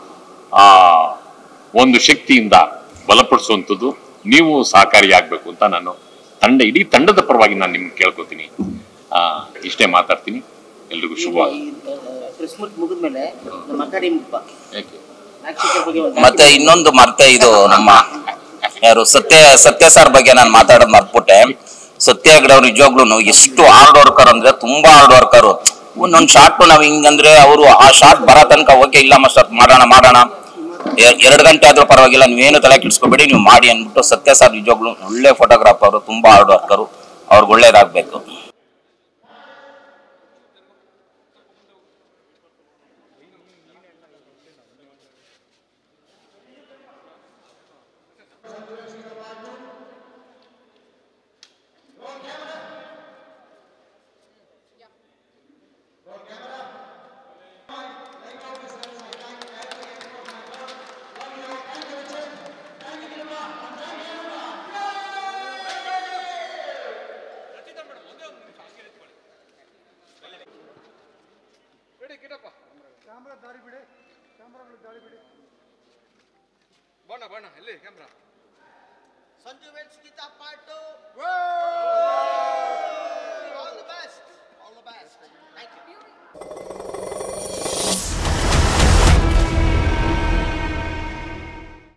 ಆ ಒಂದು ಶಕ್ತಿಯಿಂದ ಬಲಪಡಿಸುವಂಥದ್ದು ನೀವು ಸಹಕಾರಿಯಾಗಬೇಕು ಅಂತ ನಾನು ತಂಡ ಇಡೀ ತಂಡದ ಪರವಾಗಿ ನಾನು ನಿಮ್ಗೆ ಕೇಳ್ಕೊತೀನಿ ಆ, ಇಷ್ಟೇ ಮಾತಾಡ್ತೀನಿ ಎಲ್ರಿಗೂ ಶುಭವಾಗಿ ಪ್ರೆಸ್ ಮೀಟ್ ಮುಗಿದ್ಮೇಲೆ ನಮ್ಮ ಅಕಾಡೆಮಿಕ್ ಯಾಕೆ ನಾಕ್ಷಕರ ಬಗ್ಗೆ ಒಂದು ಮತ್ತೆ ಇನ್ನೊಂದು ಮರ್ತೆ ಇದು ನಮ್ಮ ಯಾರು ಸತ್ಯ ಸತ್ಯ ಸರ್ ಬಗ್ಗೆ ನಾನು ಮಾತಾಡೋದು ಮರ್ತ್ಬಿಟ್ಟೆ ಸತ್ಯ ಹೆಗ್ಡೆ ಅವ್ರು ನಿಜವಾಗ್ಲೂ ಎಷ್ಟು ಹಾರ್ಡ್ ವರ್ಕರ್ ಅಂದ್ರೆ ತುಂಬಾ ಹಾರ್ಡ್ ವರ್ಕರ್ ಒಂದೊಂದು ಶಾರ್ಟ್ ನಾವ್ ಹಿಂಗಂದ್ರೆ ಅವರು ಆ ಶಾರ್ಟ್ ಬರೋ ತನಕ ಓಕೆ ಇಲ್ಲ ಮಾಸ್ಟರ್ ಮಾಡೋಣ ಮಾಡೋಣ ಎ- ಎರಡ್ ಗಂಟೆ ಆದ್ರೂ ಪರವಾಗಿಲ್ಲ ನೀವೇನು ತಲೆ ಕೆಡಿಸ್ಕೋಬೇಡಿ ನೀವು ಮಾಡಿ ಅಂದ್ಬಿಟ್ಟು ಸತ್ಯ ಸರ್ ನಿಜವಾಗ್ಲು ಒಳ್ಳೆ ಫೋಟೋಗ್ರಾಫರ್ ತುಂಬಾ ಹಾರ್ಡ್ ವರ್ಕರು ಅವ್ರಿಗೆ ಒಳ್ಳೇದಾಗ್ಬೇಕು ಬಣ್ಣ ಬಣ್ಣ ಎಲ್ಲಿ camera Sanju weds Geetha part